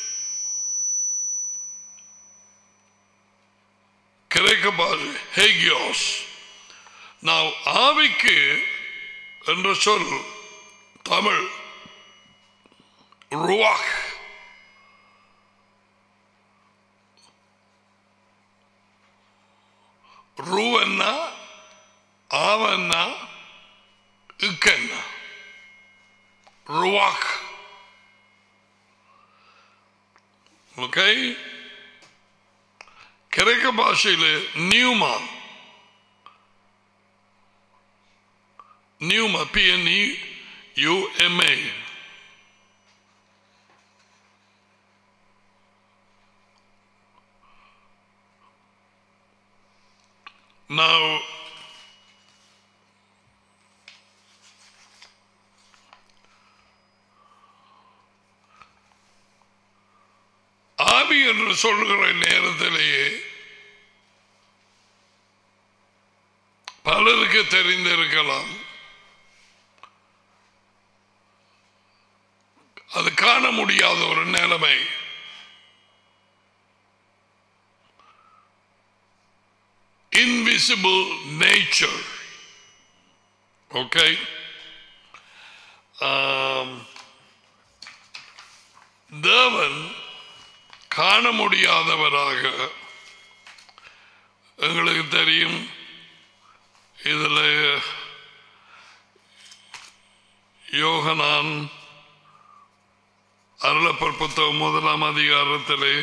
S1: கிரேக்க பாஷை ஹேகியோஸ் நான் ஆவிக்கு என்ற சொல் தமிழ் ருவாக் ரூவன்னா ஆவன்னா இக்கன்னா ருவாக் ஓகே கிரேக்க பாஷையில் நியூமா நியூமா பிஎன்இ யூஎம்ஏ Now, ஆவி என்று சொல்லுகிற நேரத்திலேயே பலருக்கு தெரிந்திருக்கலாம் அது காண முடியாத ஒரு நிலைமை invisible nature. Okay? Um, தேவன் காண முடியாதவராக எங்களுக்கு தெரியும் இதில் யோகனான் அருளப்பர் புத்தகம் முதலாம் அதிகாரத்திலே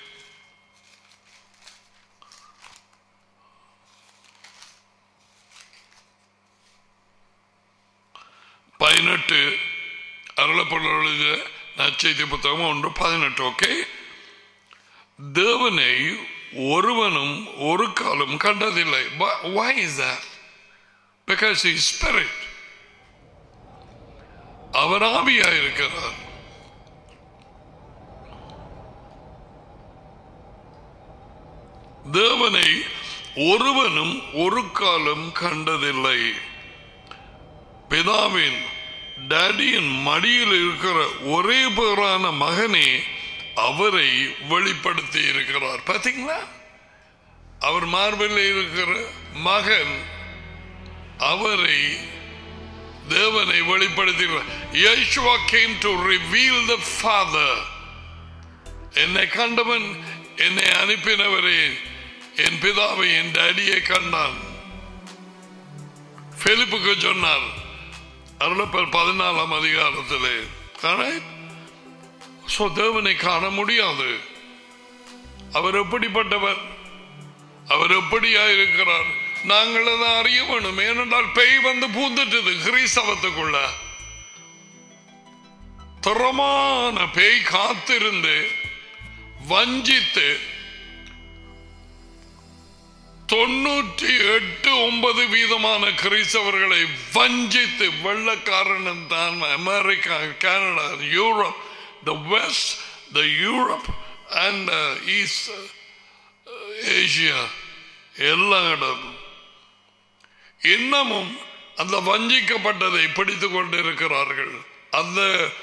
S1: பதினெட்டு அருளப்பொருளுடைய நச்செய்தி புத்தகம் ஒன்று பதினெட்டு ஓகே தேவனை ஒருவனும் ஒரு காலம் கண்டதில்லை why is that because he is spirit அவர் ஆவியா இருக்கிறார் தேவனை ஒருவனும் ஒரு காலம் கண்டதில்லை பிதாவின் டேடியின் மடியில் இருக்கிற ஒரே பேரான மகனே அவரை வெளிப்படுத்தி இருக்கிறார் பாத்தீங்களா அவர் மார்பில் இருக்கிற மகன் அவரை தேவனை வெளிப்படுத்துகிறார் Yeshua came to reveal the Father என்னை கண்டவன் என்னை அனுப்பினவரே என் பிதாவை என் டேடியை கண்டான் பிலிப்புக்கு சொன்னார் அருளப்பர் பதினாலாம் அதிகாரத்திலே சோ தேவனை காண முடியாது அவர் எப்படிப்பட்டவர் அவர் எப்படியா இருக்கிறார் நாங்கள் அதை அறிய வேணும் ஏனென்றால் பேய் வந்து பூந்துட்டது கிறிஸ்தவத்துக்குள்ள திறமான பேய் காத்திருந்து வஞ்சித்து தொண்ணூற்றி எட்டு ஒன்பது வீதமான கிறிஸ்தவர்களை வஞ்சித்து வெள்ளக்காரன் தான் America Canada Europe the west the Europe and east Asia எல்லா இடமும் இன்னமும் அந்த வஞ்சிக்கப்பட்டதை பிடித்துக் கொண்டிருக்கிறார்கள் அந்த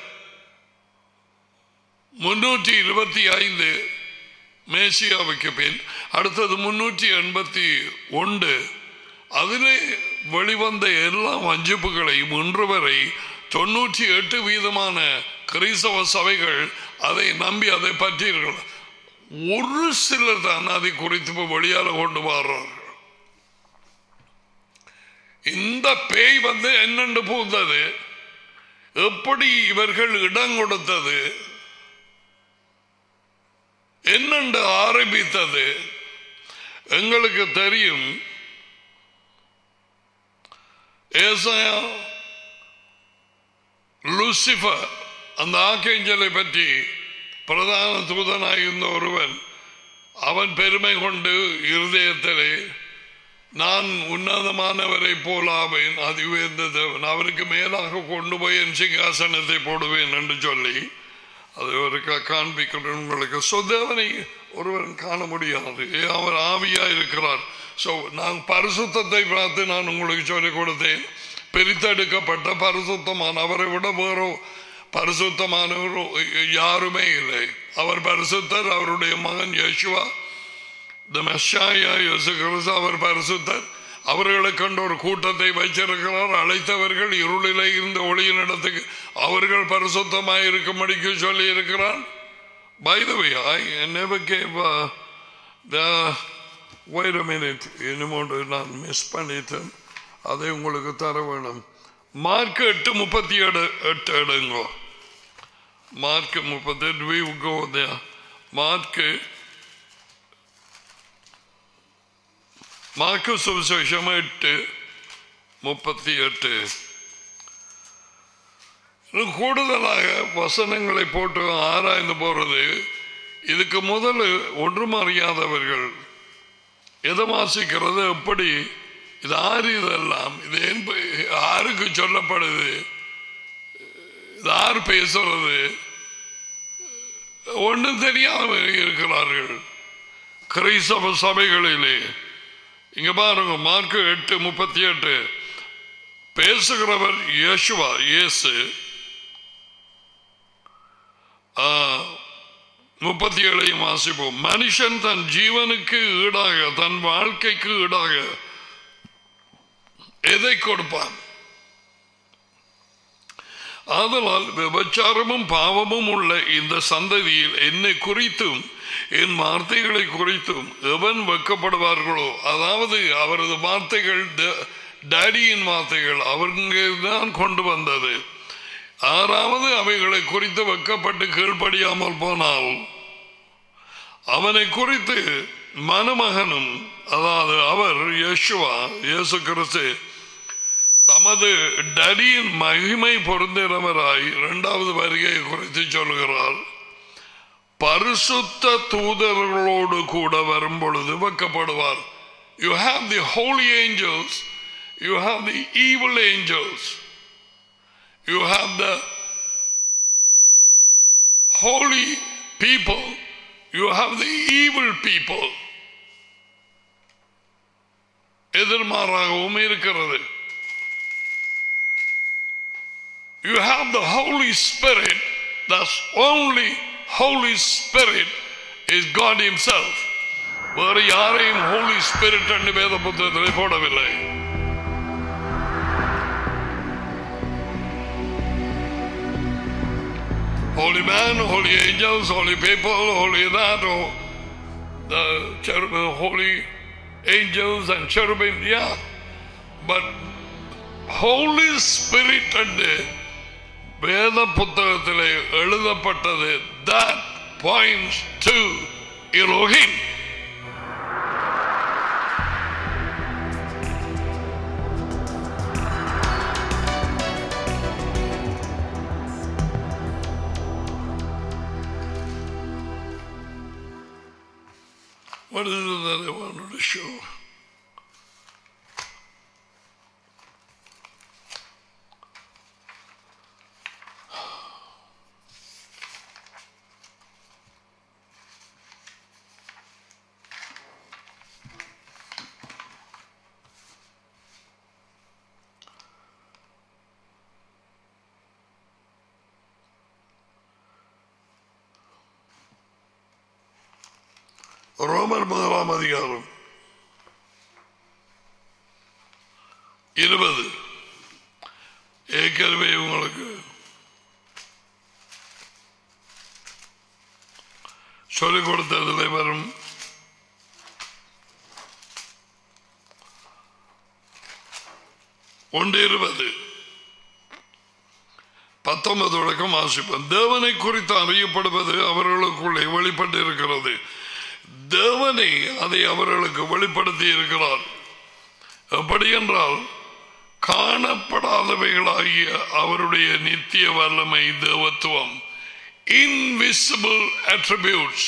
S1: முன்னூற்றி இருபத்தி ஐந்து மேசியாவுக்கு பின் அடுத்தது முன்னூற்றி எண்பத்தி ஒன்று அதிலே வெளிவந்த எல்லா வஞ்சிப்புகளையும் இன்று வரை தொண்ணூற்றி எட்டு வீதமான கிறிஸ்தவ சபைகள் அதை நம்பி அதை பற்றீர்கள் ஒரு சிலர் தான் அதை குறித்து வெளியால கொண்டு வர்றார்கள் இந்த பேய் வந்து என்னென்று பூந்தது எப்படி இவர்கள் இடம் கொடுத்தது என்னென்று ஆரம்பித்தது எங்களுக்கு தெரியும் ஏசாயா லூசிபர் அந்த ஆக்கேஞ்சலை பற்றி பிரதான தூதனாயிருந்த ஒருவன் அவன் பெருமை கொண்டு இருதயத்திலே நான் உன்னதமானவரை போலாவேன் அது உயர்ந்த தேவன் அவருக்கு மேலாக கொண்டு போய் என் சிங்காசனத்தை போடுவேன் என்று சொல்லி அது ஒரு காண்பிக்கிறேன் உங்களுக்கு சொதேவனை ஒருவன் காண முடியாது அவர் ஆவியா இருக்கிறார் ஸோ நான் பரிசுத்தத்தை பார்த்து நான் உங்களுக்கு சொல்லிக் கொடுத்தேன் பிரித்தெடுக்கப்பட்ட பரிசுத்தமான அவரை விட வேறோ பரிசுத்தமானவர் யாருமே இல்லை அவர் பரிசுத்தர் அவருடைய மகன் யேசுவா இந்த மெஷாயா இயேசு கிறிஸ்து அவர் பரிசுத்தர் அவர்களை கண்ட ஒரு கூட்டத்தை வைச்சிருக்கிறார் அழைத்தவர்கள் இருளிலே இருந்த ஒளியின் இடத்துக்கு அவர்கள் பரிசுத்தமாக இருக்கும்படிக்கு சொல்லி இருக்கிறார் By the way, I never gave uh, the wait a minute இன்னும் ஒன்று நான் மிஸ் பண்ணிட்டேன் அதை உங்களுக்கு தர வேணும் மார்க் எட்டு முப்பத்தி ஏழு எட்டு எடுங்கோ மார்க் முப்பத்தி எட்டு we will go there Mark Mark சுவிசேஷம் எட்டு முப்பத்தி எட்டு இன்னும் கூடுதலாக வசனங்களை போட்டு ஆராய்ந்து போறது இதுக்கு முதல்ல ஒன்றும் அறியாதவர்கள் எதை வாசிக்கிறது எப்படி இது ஆறு இதெல்லாம் இது என்ப- யாருக்கு சொல்லப்படுது இது யார் பேசுறது ஒன்றும் தெரியாதவர்கள் இருக்கிறார்கள் கிறிஸ்தவ சபைகளிலே இங்க பாருங்க மார்க்கு எட்டு முப்பத்தி எட்டு பேசுகிறவர் இயேசுவா இயேசு ஆ, முப்பத்தி ஏழையும் வாசிப்போம் மனுஷன் தன் ஜீவனுக்கு ஈடாக தன் வாழ்க்கைக்கு ஈடாக எதை கொடுப்பான் ஆதலால் விபச்சாரமும் பாவமும் உள்ள இந்த சந்ததியில் என்னை குறித்தும் என் வார்த்தைகளை குறித்தும் எவன் வெட்கப்படுவார்களோ அதாவது அவரது வார்த்தைகள் ட- டேடியின் வார்த்தைகள் அவங்க தான் கொண்டு வந்தது ஆறாவது அவைகளை குறித்து வெட்கப்பட்டு கீழ்ப்படியாமல் போனால் அவனை குறித்து மணமகனும் அதாவது அவர் யேசுவா இயேசு கிறிஸ்து தமது டடியின் மகிமை பொருந்தினவராய் இரண்டாவது வருகையை குறித்து சொல்கிறார் பரிசுத்த தூதர்களோடு கூட வரும் பொழுது வைக்கப்படுவார் you have the holy angels you have the evil angels you have the holy people, you have the evil people. எதிர்மாறாகவும் இருக்கிறது You have the Holy Spirit, that's only Holy Spirit is God Himself. வேறு யாரையும் Holy Spirit என்று வேத புத்தகத்திலே போடவில்லை holy man, holy angels, holy people, holy that, or the cherubim, holy angels and cherubim, yeah. But Holy Spirit என்று வேத புத்தகத்திலே எழுதப்பட்டது that points to Elohim. What is it that I wanted to show? ரோமர் முதலாம் அதிகாரம் இருபது ஏற்கனவே உங்களுக்கு சொல்லிக் கொடுத்ததில் வரும் ஒன்று இருபது பத்தொன்பது வழக்கம் வாசிப்போம் தேவனை குறித்து அறியப்படுவது அவர்களுக்குள்ளே வெளிப்பட்டு இருக்கிறது தேவனை அதை அவர்களுக்கு வெளிப்படுத்தி இருக்கிறார் எப்படி என்றால் காணப்படாதவைகளாகிய அவருடைய நித்திய வல்லமை தேவத்துவம் இன்விசிபிள் attributes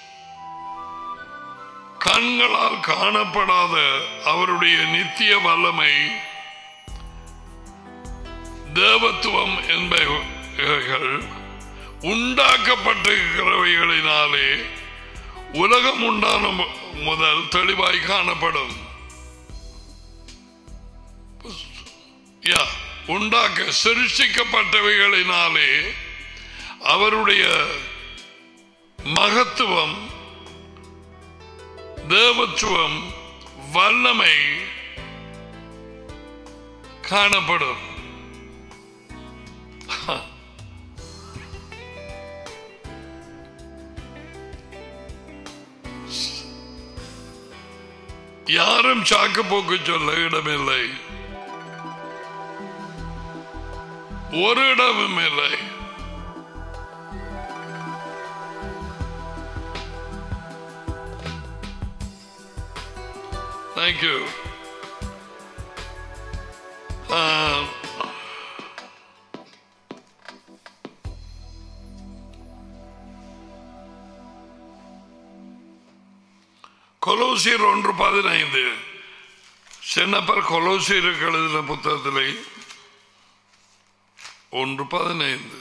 S1: கண்களால் காணப்படாத அவருடைய நித்திய வல்லமை தேவத்துவம் என்பவைகள் உண்டாக்கப்பட்டிருக்கிறவைகளினாலே உலகம் உண்டான மு- முதல் தெளிவாய் காணப்படும் யா, உண்டாக்க சிருஷ்டிக்கப்பட்டவைகளினாலே அவருடைய மகத்துவம் தேவத்துவம் வல்லமை காணப்படும் யாரும் சாக்கு போக்கு சொல்ல இடமில்லை ஒரு இடமும் இல்லை Thank you. Uh, கொலோசியர் ஒன்று பதினைந்து சின்னப்பர் கொலோசியருக்கு எழுதின புத்தகத்திலே ஒன்று பதினைந்து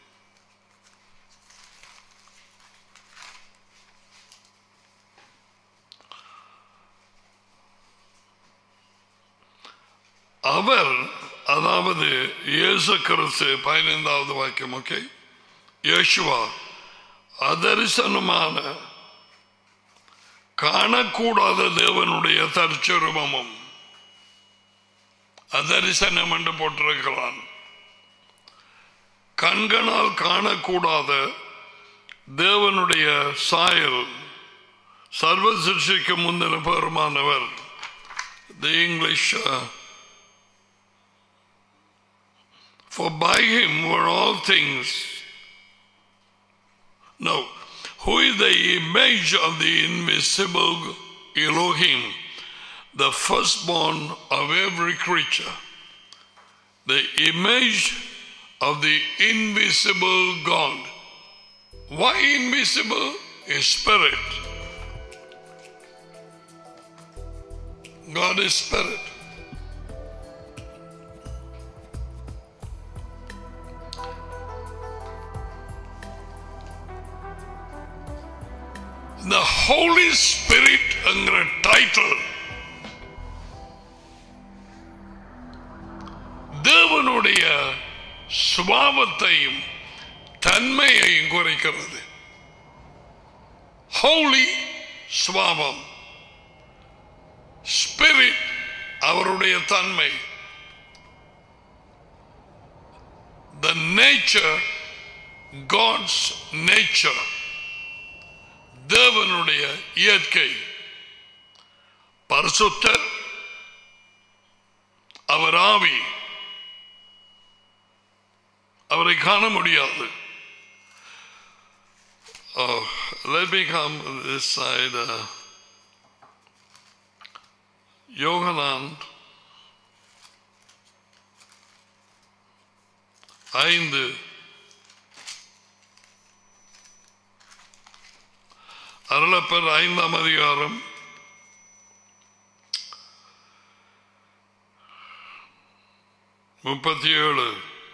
S1: அவர் அதாவது இயேசு கிறிஸ்து பதினைந்தாவது வாக்கியம் ஓகே யேசுவா அதரிசனமான காணக்கூடாத தேவனுடைய தற்சருமமும் அதரிசனம் என்று போட்டிருக்கிறான் கண்களால் காணக்கூடாத தேவனுடைய சாயல் சர்வ சிருஷ்டிக்கு முந்தின பெருமானவர் the English For by him were all things. No. Who is the image of the invisible Elohim, the firstborn of every creature? The image of the invisible God. Why invisible? Is spirit. God is spirit. The Holy Spirit என்கிற title தேவனுடைய சுபாவத்தையும் தன்மையையும் குறைக்கிறது ஹோலி சுபாவம் spirit அவருடைய தன்மை the nature God's nature தேவனுடைய இயற்கை பரிசுத்தர் அவர் ஆவி அவரை காண முடியாது Oh, let me come this side. Uh, யோகனான் ஐந்து அருளப்பர் ஐந்தாம் அதிகாரம் முப்பத்தி ஏழு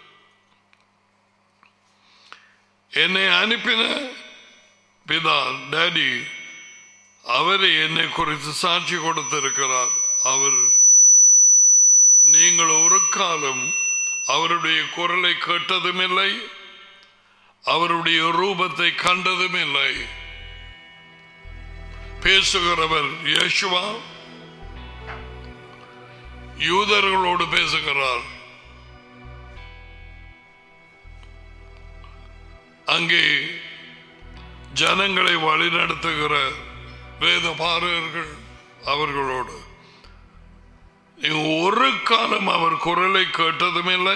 S1: என்னை அனுப்பின பிதா டேடி அவரை என்னை குறித்து சாட்சி கொடுத்திருக்கிறார் அவர் நீங்கள் ஒரு காலம் அவருடைய குரலை கேட்டதும் இல்லை அவருடைய ரூபத்தை கண்டதும் இல்லை பேசுகிறவர் இயேசுவா யூதர்களோடு பேசுகிறார் அங்கே ஜனங்களை வழிநடத்துகிற வேத பாரகர்கள் அவர்களோடு நீங்க ஒரு காலம் அவர் குரலை கேட்டதும் இல்லை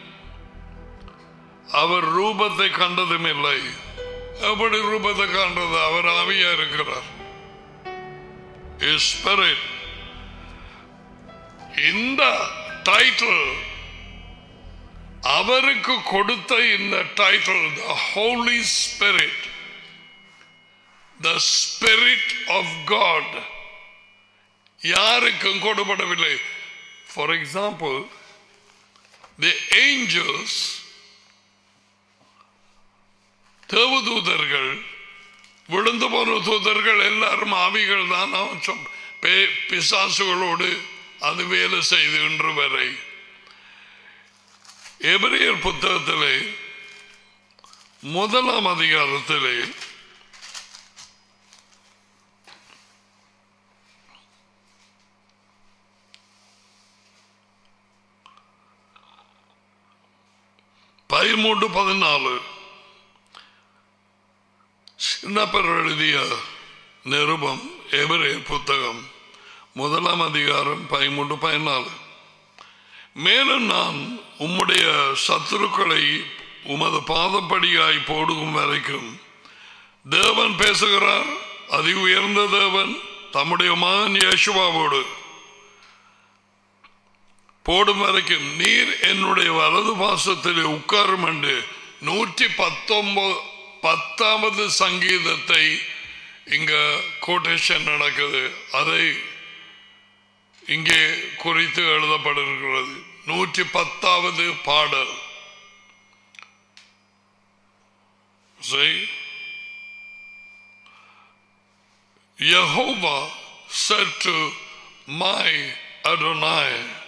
S1: அவர் ரூபத்தை கண்டதும் இல்லை எப்படி ரூபத்தை காண்றது அவர் ஆவியா இருக்கிறார் His spirit. இந்த டைட்டில் அவருக்கு கொடுத்த இந்த title the holy spirit the spirit of God யாருக்கும் கொடுபடவில்லை ஃபார் எக்ஸாம்பிள் தி ஏஞ்சல்ஸ் தேவதூதர்கள் விழுந்து போன தூதர்கள் எல்லாரும் ஆவிகள் தான் அவன் சொல்- பே- பிசாசுகளோடு அது வேலை செய்து இன்று வரை எபிரேயர் புத்தகத்திலே முதலாம் அதிகாரத்திலே பதிமூன்று பதினாலு சின்னப்பர் எழுதிய நிருபம் எபிரேயர் புத்தகம் முதலாம் அதிகாரம் பதிமூன்று பதினாலு மேலும் நான் உம்முடைய சத்துருக்களை உமது பாதப்படியாய் போடும் வரைக்கும் தேவன் பேசுகிறார் அதி உயர்ந்த தேவன் தம்முடைய மகன் யேசுவாவோடு போடும் வரைக்கும் நீர் என்னுடைய வலது பாசத்தில் உட்காரும் என்று நூற்றி பத்தொன்பது பத்தாவது சங்கீதத்தை இங்க கோட்டேஷன் நடக்குது அதை இங்கே குறித்து எழுதப்பட்டிருக்கிறது நூற்றி பத்தாவது பாடல் See? Jehovah said to my Adonai,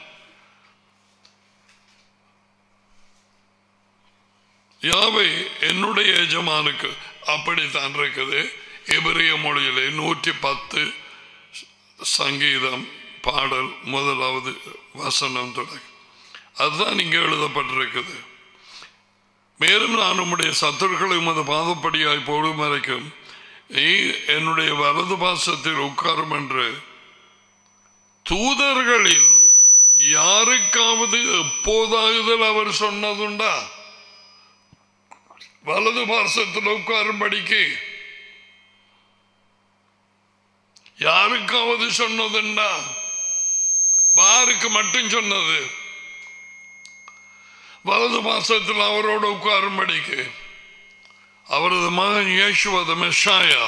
S1: யாவை என்னுடைய எஜமானுக்கு அப்படித்தான் இருக்குது எபிரிய மொழியிலே நூற்றி பத்து சங்கீதம் பாடல் முதலாவது வசனம் தொடங்கி அதுதான் இங்கே எழுதப்பட்டிருக்குது மேலும் நான் உம்முடைய சத்துருக்களை உமது பாதப்படியாய் போடும் வரைக்கும் நீ என்னுடைய வலது பாசத்தில் உட்காரும் என்று தூதர்களில் யாருக்காவது எப்போதாகுதல் அவர் சொன்னதுண்டா வலது பாசத்தில் உட்காரும்படிக்கு யாருக்காவது சொன்னதுண்டா பாருக்கு மட்டும் சொன்னது வலது மாசத்தில் அவரோடு உட்காரும்படிக்கு அவரது மகன் இயேசுவத மெஷாயா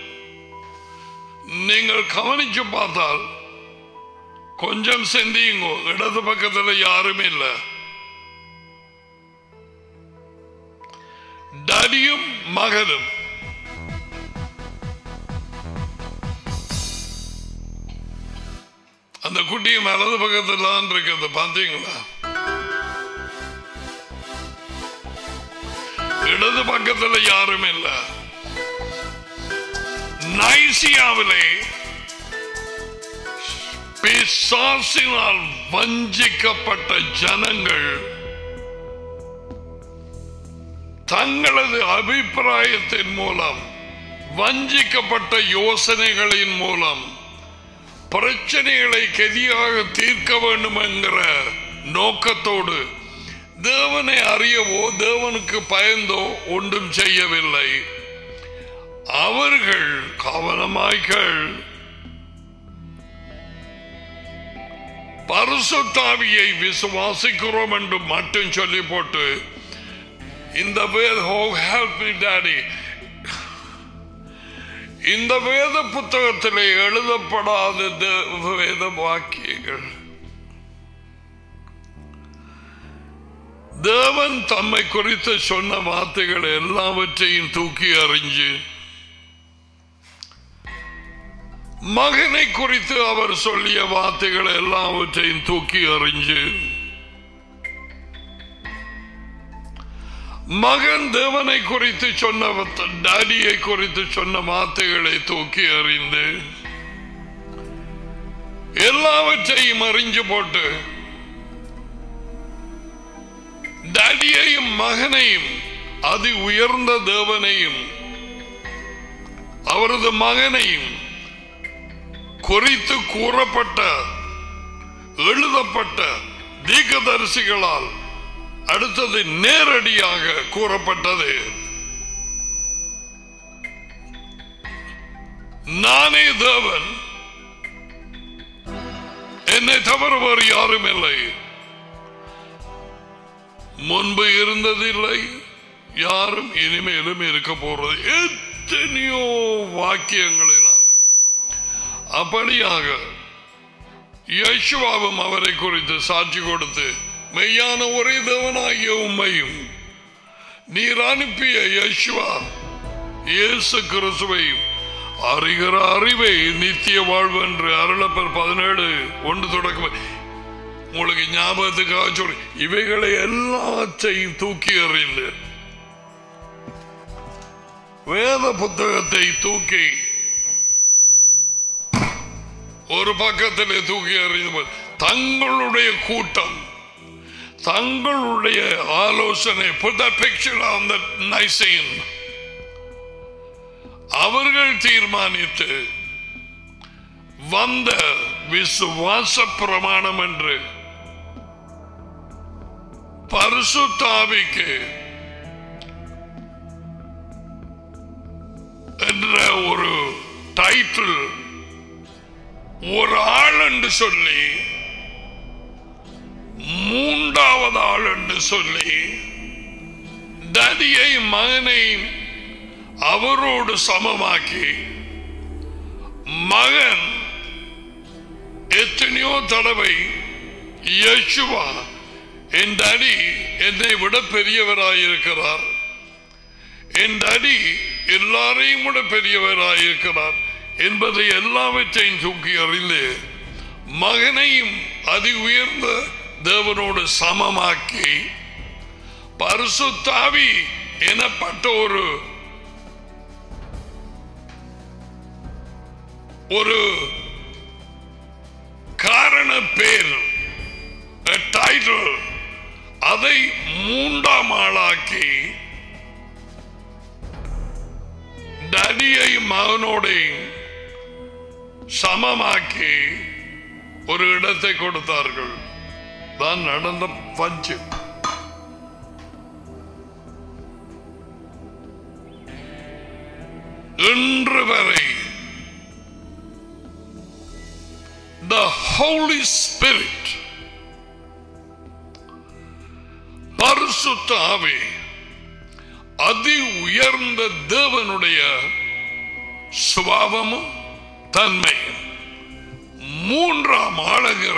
S1: நீங்கள் கவனிச்சு பார்த்தால் கொஞ்சம் செந்தியுங்கோ இடது பக்கத்தில் யாருமே இல்லை டடியும் மகனும் அந்த குட்டியும் வலது பக்கத்தில் தான் இருக்குது பார்த்தீங்களா இடது பக்கத்தில் யாரும் இல்ல நைசியாவிலே பிசாசினால் வஞ்சிக்கப்பட்ட ஜனங்கள் தங்களது அபிப்பிராயத்தின் மூலம் வஞ்சிக்கப்பட்ட யோசனைகளின் மூலம் பிரச்சனைகளை கெதியாக தீர்க்க வேண்டும் என்கிற நோக்கத்தோடு தேவனை அறியவோ தேவனுக்கு பயந்தோ ஒன்றும் செய்யவில்லை அவர்கள் கவனமாய்கள் பரிசுத்தாவியை விசுவாசிக்கிறோம் என்று மட்டும் சொல்லி போட்டு இந்த வேத ஹோ ஹெல்ப் மீ டாடி இந்த வேத புத்தகத்திலே எழுதப்படாத தே- வேத வாக்கியங்கள் தேவன் தம்மை குறித்து சொன்ன வார்த்தைகள் எல்லாவற்றையும் தூக்கி அறிஞ்சு மகனை குறித்து அவர் சொல்லிய வார்த்தைகள் எல்லாவற்றையும் தூக்கி அறிஞ்சு மகன் தேவனை குறித்து சொன்ன டாடியை குறித்து சொன்ன வார்த்தைகளை தூக்கி அறிந்து எல்லாவற்றையும் அறிஞ்சு போட்டு டாடியையும் மகனையும் அதி உயர்ந்த தேவனையும் அவரது மகனையும் குறித்து கூறப்பட்ட எழுதப்பட்ட தீர்க்கதரிசிகளால் அடுத்தது நேரடியாக கூறப்பட்டது நானே தேவன் என்னை தவிர வேறு யாரும் இல்லை முன்பு இருந்ததில்லை யாரும் இனிமேலும் இருக்க போறது எத்தனையோ வாக்கியங்களினால் அப்படியாக யேசுவாவும் அவரை குறித்து சாட்சி கொடுத்து மெய்யான ஒரே தேவனாகிய உண்மையும் நீர் அனுப்பிய யேசுவா இயேசு கிறிஸ்துவையும் அறிகிற அறிவை நித்திய வாழ்வு என்று அருளப்பர் பதினேழு ஒன்று தொடக்கம் உங்களுக்கு ஞாபகத்துக்காக சொல்லி இவைகளை எல்லாத்தையும் தூக்கி எறிந்து வேத புத்தகத்தை தூக்கி ஒரு பக்கத்திலே தூக்கி எறிந்து தங்களுடைய கூட்டம் தங்களுடைய ஆலோசனை put that picture on the Nicene அவர்கள் தீர்மானித்து வந்த விசுவாச பிரமாணம் என்று பரிசுத்தாவிக்கு என்ற ஒரு டைட்டில் ஒரு ஆள் என்று சொல்லி மூன்றாவது ஆள் என்று சொல்லி ததியை மகனை அவரோடு சமமாக்கி மகன் எத்தனையோ தடவை யேசுவா என் அடி என்னை விட பெரியவராயிருக்கிறார் என் அடி எல்லாரையும் விட பெரியவராயிருக்கிறார் என்பதை எல்லாவற்றையும் தூக்கி அறிந்து மகனையும் அதி உயர்ந்த தேவனோடு சமமாக்கி பரிசுத்தாவி எனப்பட்ட ஒரு ஒரு காரண பேர் டைட்டில் அதை மூன்றாம் ஆளாக்கி நதியை மகனோடு சமமாக்கி ஒரு இடத்தை கொடுத்தார்கள் தான் நடந்த பஞ்சு இன்று வரை the Holy Spirit பரிசுத்த ஆவி அதி உயர்ந்த தேவனுடைய சுபாவமும் தன்மையும் மூன்றாம் ஆளுகிற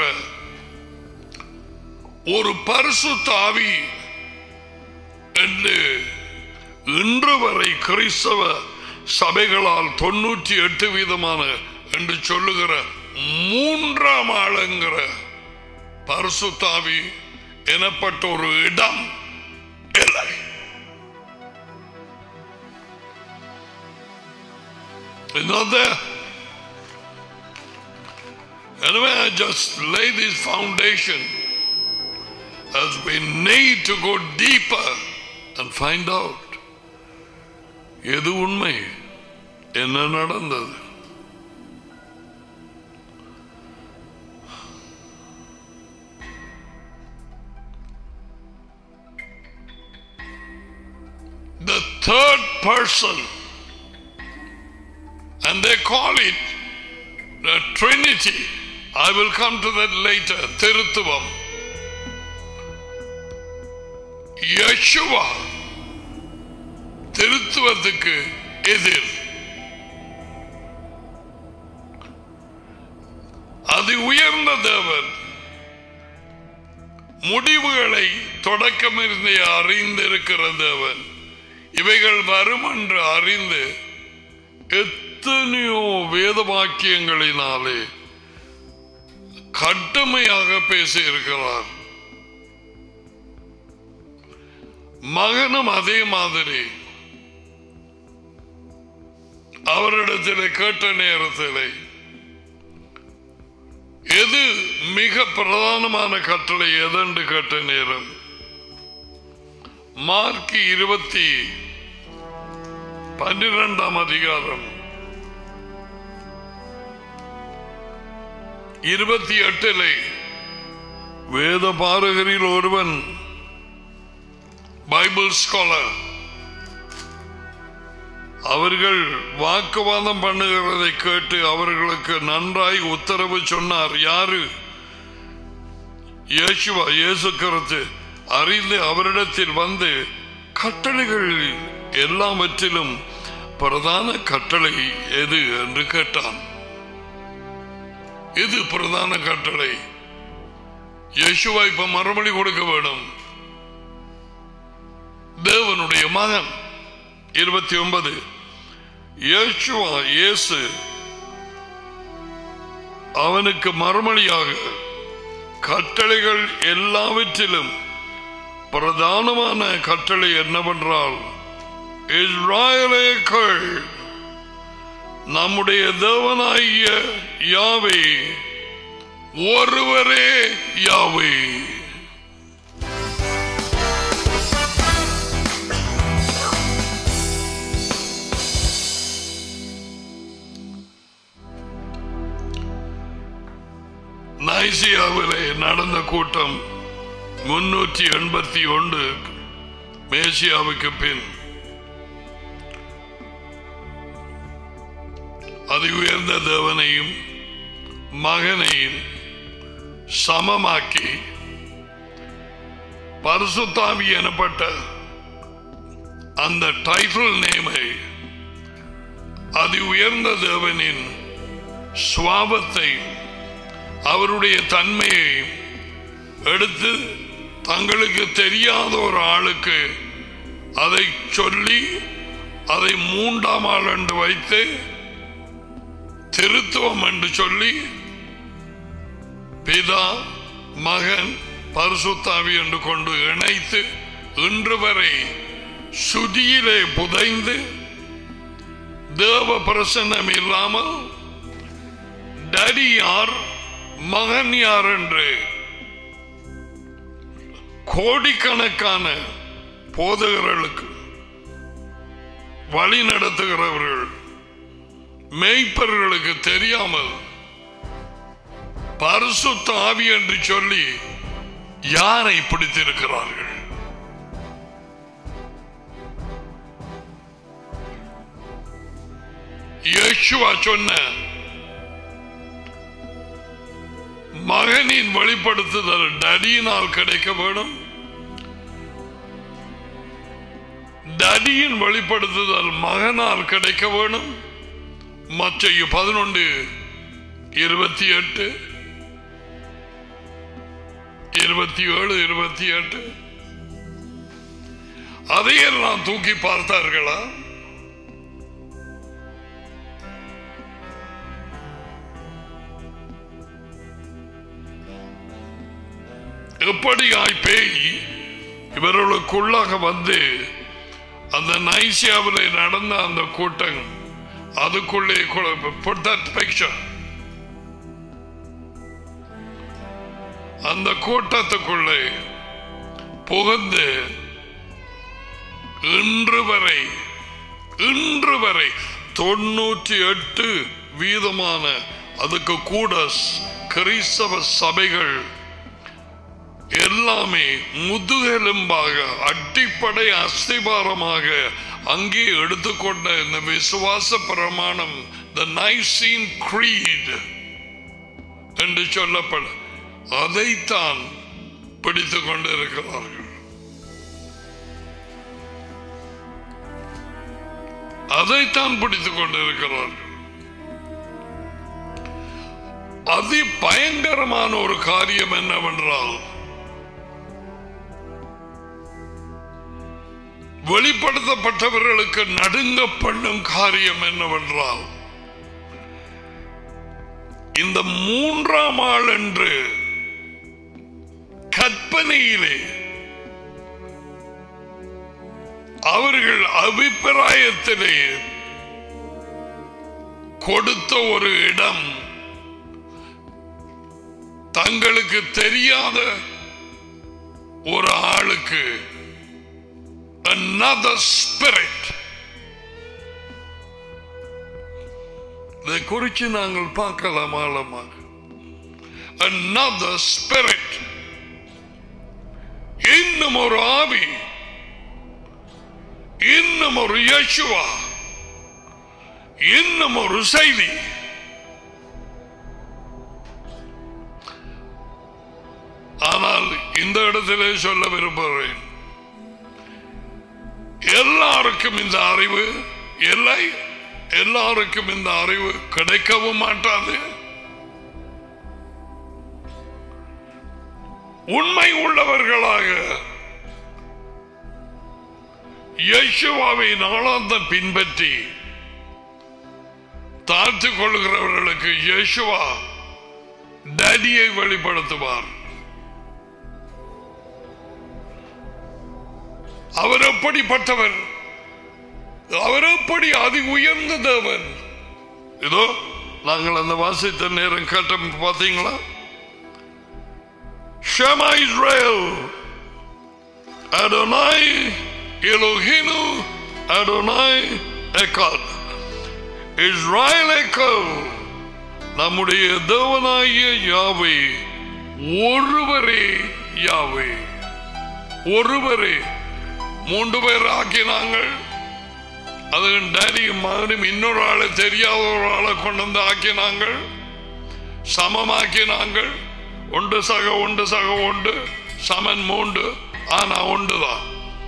S1: ஒரு பரிசுத்த ஆவி என்று இன்று வரை கிறிஸ்தவ சபைகளால் தொண்ணூற்றி எட்டு வீதமான என்று சொல்லுகிற மூன்றாம் ஆளுங்கிற பரிசுத்தாவி எனப்பட்ட ஒரு இடம் இல்லை It's not there. Anyway, I just lay this foundation as we need to go deeper and find out எது உண்மை என்ன நடந்தது the third person and they call it the Trinity. I will come to that later. Tiruthuvam. யசுவா திருத்துவத்துக்கு எதிர் அது உயர்ந்த தேவன் முடிவுகளை தொடக்கமிருந்தே அறிந்திருக்கிற தேவன் இவைகள் வரும் என்று அறிந்து எத்தனையோ வேத வாக்கியங்களினாலே கடுமையாக பேசியிருக்கிறார் மகனும் அதே மாதிரி அவரிடத்தில் கேட்ட நேரத்தில் எது மிக பிரதானமான கட்டளை எதென்று கேட்ட நேரம் மார்க் இருபத்தி பன்னிரெண்டாம் அதிகாரம் இருபத்தி எட்டிலே வேத பாரகரில் ஒருவன் பைபிள் ஸ்காலர் அவர்கள் வாக்குவாதம் பண்ணுகிறதை கேட்டு அவர்களுக்கு நன்றாய் உத்தரவு சொன்னார் யாரு இயேசுவா இயேசு கருத்து அறிந்து அவரிடத்தில் வந்து கட்டளைகள் எல்லாவற்றிலும் பிரதான கட்டளை எது என்று கேட்டான் இது பிரதான கட்டளை யேசுவா இப்ப மறுமொழி கொடுக்க வேண்டும் தேவனுடைய மகன் இருபத்தி ஒன்பது இயேசுவா இயேசு அவனுக்கு மறுமொழியாக கட்டளைகள் எல்லாவற்றிலும் பிரதானமான கட்டளை என்னவென்றால் இஸ்ராயலேக்கள் நம்முடைய தேவனாகிய யாவை ஒருவரே யாவை நைசியாவிலே நடந்த கூட்டம் முன்னூற்றி எண்பத்தி ஒன்று மேசியாவுக்கு பின் அது உயர்ந்த தேவனையும் மகனையும் சமமாக்கி பரிசுத்தாவி எனப்பட்ட அந்த டைட்டில் நேமை அதி உயர்ந்த தேவனின் சுவாபத்தை அவருடைய தன்மையை எடுத்து தங்களுக்கு தெரியாத ஒரு ஆளுக்கு அதை சொல்லி அதை மூன்றாம் ஆள் என்று வைத்து திருத்துவம் என்று சொல்லி பிதா மகன் பரிசுத்தாவி என்று கொண்டு இணைத்து இன்று வரை சுதியிலே புதைந்து தேவ பிரசன்னம் இல்லாமல் டடி யார் மகன் யார் என்று கோடிக்கணக்கான போதகர்களுக்கு வழி நடத்துகிறவர்கள் மெய்ப்பர்களுக்கு தெரியாமல் பரிசுத்த ஆவி என்று சொல்லி யாரை பிடித்திருக்கிறார்கள் யேசுவா சொன்ன மகனின் வெளிப்படுத்துதல் டடியினால் கிடைக்க வேணும் டடியின் வெளிப்படுத்துதல் மகனால் கிடைக்க வேணும் மற்ற பதினொன்று இருபத்தி எட்டு இருபத்தி ஏழு இருபத்தி எட்டு அதையெல்லாம் தூக்கி பார்த்தார்களா எப்படியாய் பேய் இவர்களுக்குள்ளாக வந்து அந்த நைசியாவில் நடந்த அந்த கூட்டம் அதுக்குள்ளே put that picture அந்த கூட்டத்துக்குள்ளே புகுந்து இன்று வரை இன்று வரை தொண்ணூற்றி எட்டு வீதமான அதுக்கு கூட கிறிஸ்தவ சபைகள் எல்லாமே முதுகெலும்பாக அடிப்படை அஸ்திபாரமாக அங்கே எடுத்துக்கொண்ட இந்த விசுவாச பிரமாணம் த நைசீன் creed என்று சொல்லப்பட அதைத்தான் பிடித்துக் கொண்டிருக்கிறார்கள் அதைத்தான் பிடித்துக் கொண்டிருக்கிறார்கள் அதி பயங்கரமான ஒரு காரியம் என்னவென்றால் வெளிப்படுத்தப்பட்டவர்களுக்கு நடுங்க பண்ணும் காரியம் என்னவென்றால் இந்த மூன்றாம் ஆள் என்று கற்பனையிலே அவர்கள் அபிப்பிராயத்திலே கொடுத்த ஒரு இடம் தங்களுக்கு தெரியாத ஒரு ஆளுக்கு another spirit இதை குறித்து நாங்கள் பார்க்கலாம் ஆழமாக another spirit இன்னும் ஒரு ஆவி இன்னும் ஒரு யேசுவா இன்னும் ஒரு செய்தி ஆனால் இந்த இடத்திலே சொல்ல விரும்புகிறேன் எல்லாருக்கும் இந்த அறிவு இல்லை எல்லாருக்கும் இந்த அறிவு கிடைக்கவும் மாட்டாது உண்மை உள்ளவர்களாக யேசுவாவை நாளாந்த பின்பற்றி தாழ்த்துக் கொள்கிறவர்களுக்கு யேசுவா டேடியை வெளிப்படுத்துவார் அவர் எப்படிப்பட்டவர் அவர் எப்படி அதி உயர்ந்த தேவன் இதோ நாங்கள் அந்த வாசித்த நேரம் கேட்ட பார்த்தீங்களா ஷமா இஸ்ரேல் அடோனாய் எலோஹினு அடோனாய் எக்காத் இஸ்ராயல் எக்கல் நம்முடைய தேவனாகிய யாவை ஒருவரே யாவே ஒருவரே மூன்று பேர் ஆக்கினாங்கள் அது டேடியும் மகனும் இன்னொரு ஆளை தெரியாத ஒரு ஆளை கொண்டு வந்து ஆக்கினாங்கள் சமமாக்கினாங்கள் ஒன்று சக ஒன்று சக ஒன்று சமன் மூன்று ஆனா ஒன்றுதான்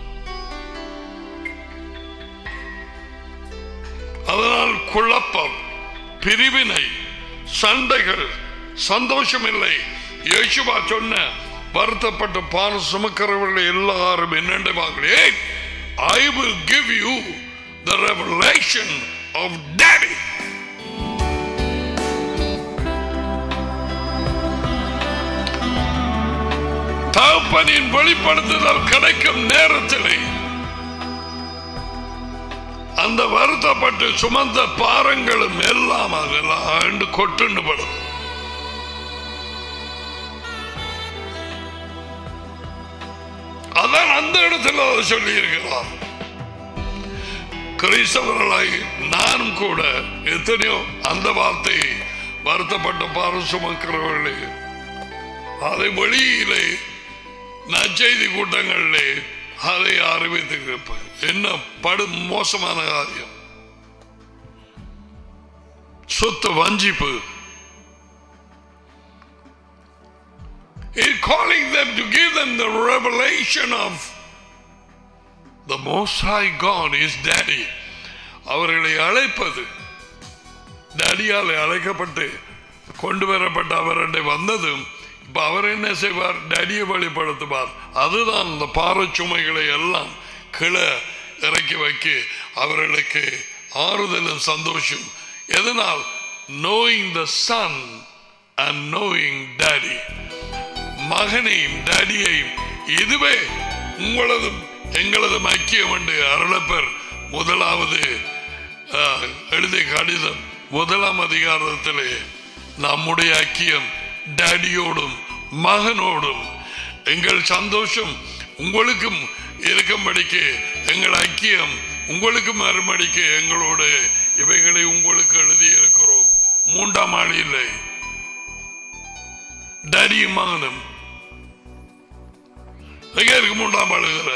S1: அதனால் குழப்பம் பிரிவினை சண்டைகள் சந்தோஷம் இல்லை யேசுவா சொன்ன வருத்தப்பட்ட பால் சுமக்கிறவர்கள் எல்லாரும் என்னென்று பார்க்கிறே I will give you the revelation of daddy தகப்பனின் வெளிப்படுத்துதல் கிடைக்கும் நேரத்திலே அந்த வருத்தப்பட்டு சுமந்த பாரங்களும் எல்லாம் அதெல்லாம் ஆண்டு கொட்டுண்டு படும் அதான் அந்த இடத்துல அதை சொல்லி இருக்கிறார் கிறிஸ்தவர்களாய் நானும் கூட எத்தனையோ அந்த வார்த்தையை வருத்தப்பட்ட பாரம் சுமக்கிறவர்களே அதை வெளியிலே நற்செய்தி கூட்டங்களிலே அதை அறிவித்து இருப்பேன் என்ன படு மோசமான காரியம் சொத்து வஞ்சிப்பு He's calling them to give them the revelation of the Most High God is Daddy. அவர்களை அழைப்பது டேடியால் அழைக்கப்பட்டு கொண்டு வரப்பட்ட அவருடைய வந்ததும் இப்ப அவர் என்ன செய்வார் டேடியை வழிபடுத்துவார் அதுதான் இந்த பாரச்சுமைகளை எல்லாம் கீழே இறக்கி வைக்க அவர்களுக்கு ஆறுதலும் சந்தோஷம் எதனால் knowing the son and knowing daddy மகனையும் டேடியையும் இதுவே உங்களதும் எங்களதும் ஐக்கியம் என்று அருளப்பர் முதலாவது அஹ், எழுதிய கடிதம் முதலாம் அதிகாரத்திலே நம்முடைய ஐக்கியம் டேடியோடும் மகனோடும் எங்கள் சந்தோஷம் உங்களுக்கும் இருக்கும்படிக்கு எங்கள் ஐக்கியம் உங்களுக்கும் மறுபடிக்கு எங்களோடு இவைகளை உங்களுக்கு எழுதி இருக்கிறோம் மூன்றாம் ஆள் இல்லை டேடியும் மகனும் எங்க இருக்கு மூன்றாம் ஆளுகிற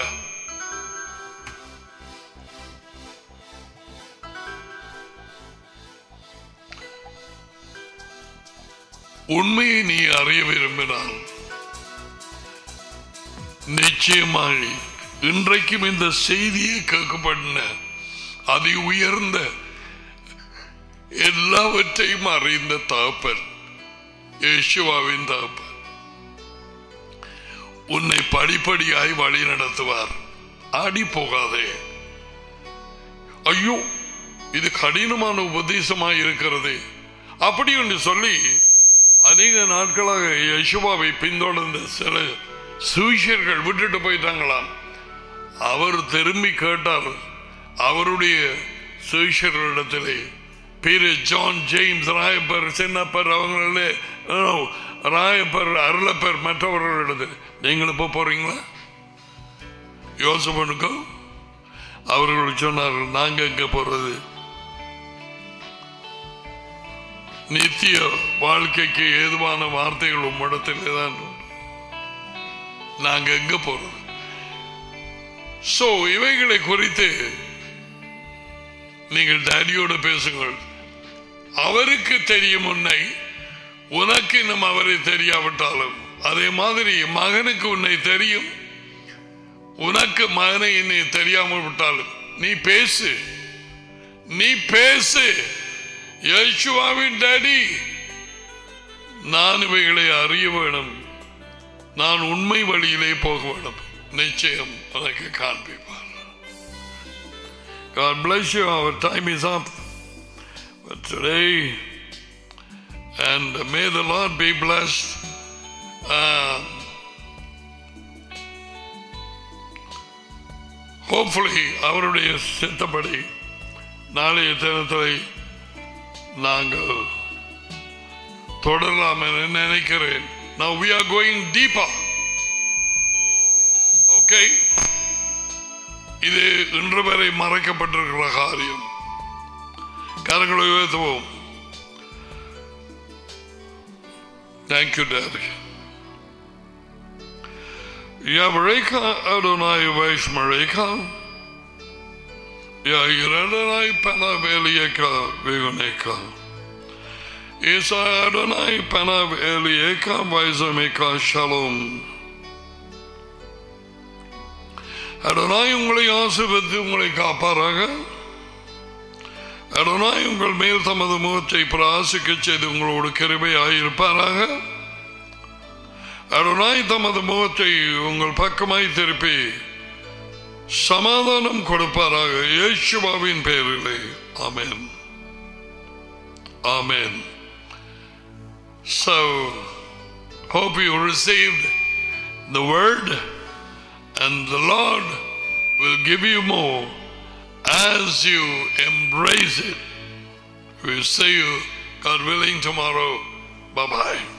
S1: உண்மையை நீ அறிய விரும்பினால் நிச்சயமாக இன்றைக்கும் இந்த செய்தியை கேட்கப்பட்ட அதி உயர்ந்த எல்லாவற்றையும் அறிந்த தகப்பன் யேசுவாவின் தகப்பன் உன்னை படிப்படியாய் வழி நடத்துவார் ஆடி போகாதே ஐயோ இது கடினமான உபதேசமாய் இருக்கிறது அப்படி என்று சொல்லி அநேக நாட்களாக யசுவாவை பின்தொடர்ந்த சில சுவிஷர்கள் விட்டுட்டு போயிட்டாங்களாம் அவர் திரும்பி கேட்டார் அவருடைய சுவிஷர்களிடத்திலே பேரு ஜான் ஜேம்ஸ் ராயப்பர் சின்னப்பர் அவங்களே no, ராயப்பர் அருளப்பர் மற்றவர்களிடத்தில் நீங்கள் இப்போ போறீங்களா யோசபனுக்கோ அவர்கள் சொன்னார்கள் நாங்க எங்க போறது நித்திய வாழ்க்கைக்கு ஏதுவான வார்த்தைகள் உம்மிடத்திலே தான் உண்டு. நாங்க எங்க போறது சோ இவைகளை குறித்து நீங்கள் டேடியோட பேசுங்கள் அவருக்கு தெரியும் உன்னை உனக்கு இன்னும் அவரை தெரியாவிட்டாலும் அதே மாதிரி மகனுக்கு உன்னை தெரியும் உனக்கு மகனை என்னை தெரியாமல் விட்டாலும் நீ பேசு நீ பேசு யேசுவாவின் டாடி நான் இவைகளை அறிய வேணும் நான் உண்மை வழியிலே போக வேணும் நிச்சயம் உனக்கு காண்பிப்பார் God bless you. Our time is up. But today, and may the Lord be blessed. Uh, hopefully, அவருடைய சித்தப்படி நாளைய தினத்தை நாங்கள் தொடரலாம் என நினைக்கிறேன் Now we are going deeper. Okay? இது இன்று வரை மறைக்கப்பட்டிருக்கிற காரியம் கரங்களை உயர்த்துவோம் தேங்க்யூ டேரி Yavreka Adonai Vaishmareka. Yagiradonai Panavelieka Viguneka. Isa Adonai Panavelieka Vaizameka Shalom. அடனாய் உங்களை ஆசிர்வதித்து உங்களை காப்பாராக அடனாய் உங்கள் மேல் தமது முகத்தை பிராசிக்க செய்து உங்களோடு கிருபையாயிருப்பாராக அடனாய் தமது முகத்தை உங்கள் பக்கமாய் திருப்பி சமாதானம் கொடுப்பாராக இயேசுவாவின் பெயரிலே ஆமென் ஆமென் So, hope you received the word and the Lord will give you more as you embrace it. We'll see you, God willing, tomorrow. Bye bye.